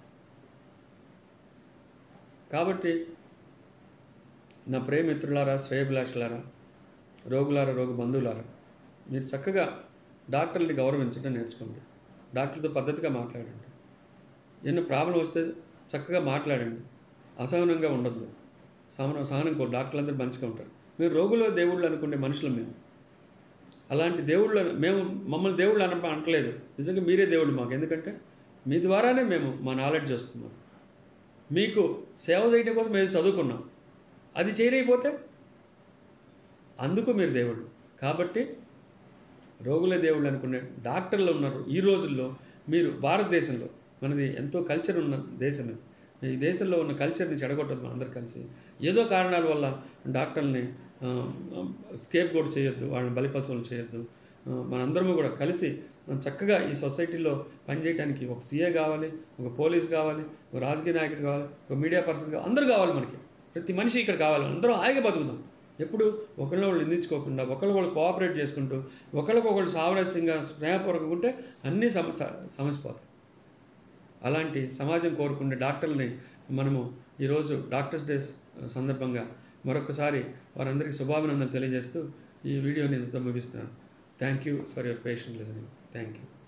Speaker 1: కాబట్టి నా ప్రేమిత్రులారా శ్రేయభిలాషులారా రోగులారా రోగు బంధువులారా మీరు చక్కగా డాక్టర్ని గౌరవించడం నేర్చుకోండి డాక్టర్తో పద్ధతిగా మాట్లాడండి ఎన్ని ప్రాబ్లం వస్తే చక్కగా మాట్లాడండి అసహనంగా ఉండొద్దు సహనం సహనం కో డాక్టర్లందరూ మంచిగా ఉంటారు మీరు రోగులో దేవుళ్ళు అనుకునే మనుషులు మేము అలాంటి దేవుళ్ళు మేము మమ్మల్ని దేవుళ్ళు అన అనట్లేదు నిజంగా మీరే దేవుళ్ళు మాకు ఎందుకంటే మీ ద్వారానే మేము మా నాలెడ్జ్ వస్తున్నాం మీకు సేవ చేయడం కోసం మేము చదువుకున్నాం అది చేయలేకపోతే అందుకు మీరు దేవుళ్ళు కాబట్టి రోగుల దేవుళ్ళు అనుకునే డాక్టర్లు ఉన్నారు ఈ రోజుల్లో మీరు భారతదేశంలో మనది ఎంతో కల్చర్ ఉన్న దేశం ఇది ఈ దేశంలో ఉన్న కల్చర్ని చెడగొట్టదు మనం అందరు కలిసి ఏదో కారణాల వల్ల డాక్టర్ని స్కేప్ కూడా చేయొద్దు వాళ్ళని బలిపశువులు చేయొద్దు ఆ, మనందరము కూడా కలిసి ఆ, చక్కగా ఈ సొసైటీలో పనిచేయడానికి ఒక సీఏ కావాలి ఒక పోలీస్ కావాలి ఒక రాజకీయ నాయకుడు కావాలి ఒక మీడియా పర్సన్ కావాలి అందరూ కావాలి మనకి ప్రతి మనిషి ఇక్కడ కావాలి అందరూ హాయిగా బతుకుదాం ఎప్పుడు ఒకళ్ళ వాళ్ళు నిందించుకోకుండా ఒకళ్ళు వాళ్ళు కోఆపరేట్ చేసుకుంటూ ఒకళ్ళకొకళ్ళు సామరస్యంగా స్నేహపూర్వకంగా ఉంటే అన్నీ సమ సమసిపోతాయి అలాంటి సమాజం కోరుకునే డాక్టర్లని మనము ఈరోజు డాక్టర్స్ డే సందర్భంగా మరొకసారి వారందరికీ శుభాభినందనలు తెలియజేస్తూ ఈ వీడియోని ఇంతతో ముగిస్తున్నాను thank you for your patient listening thank you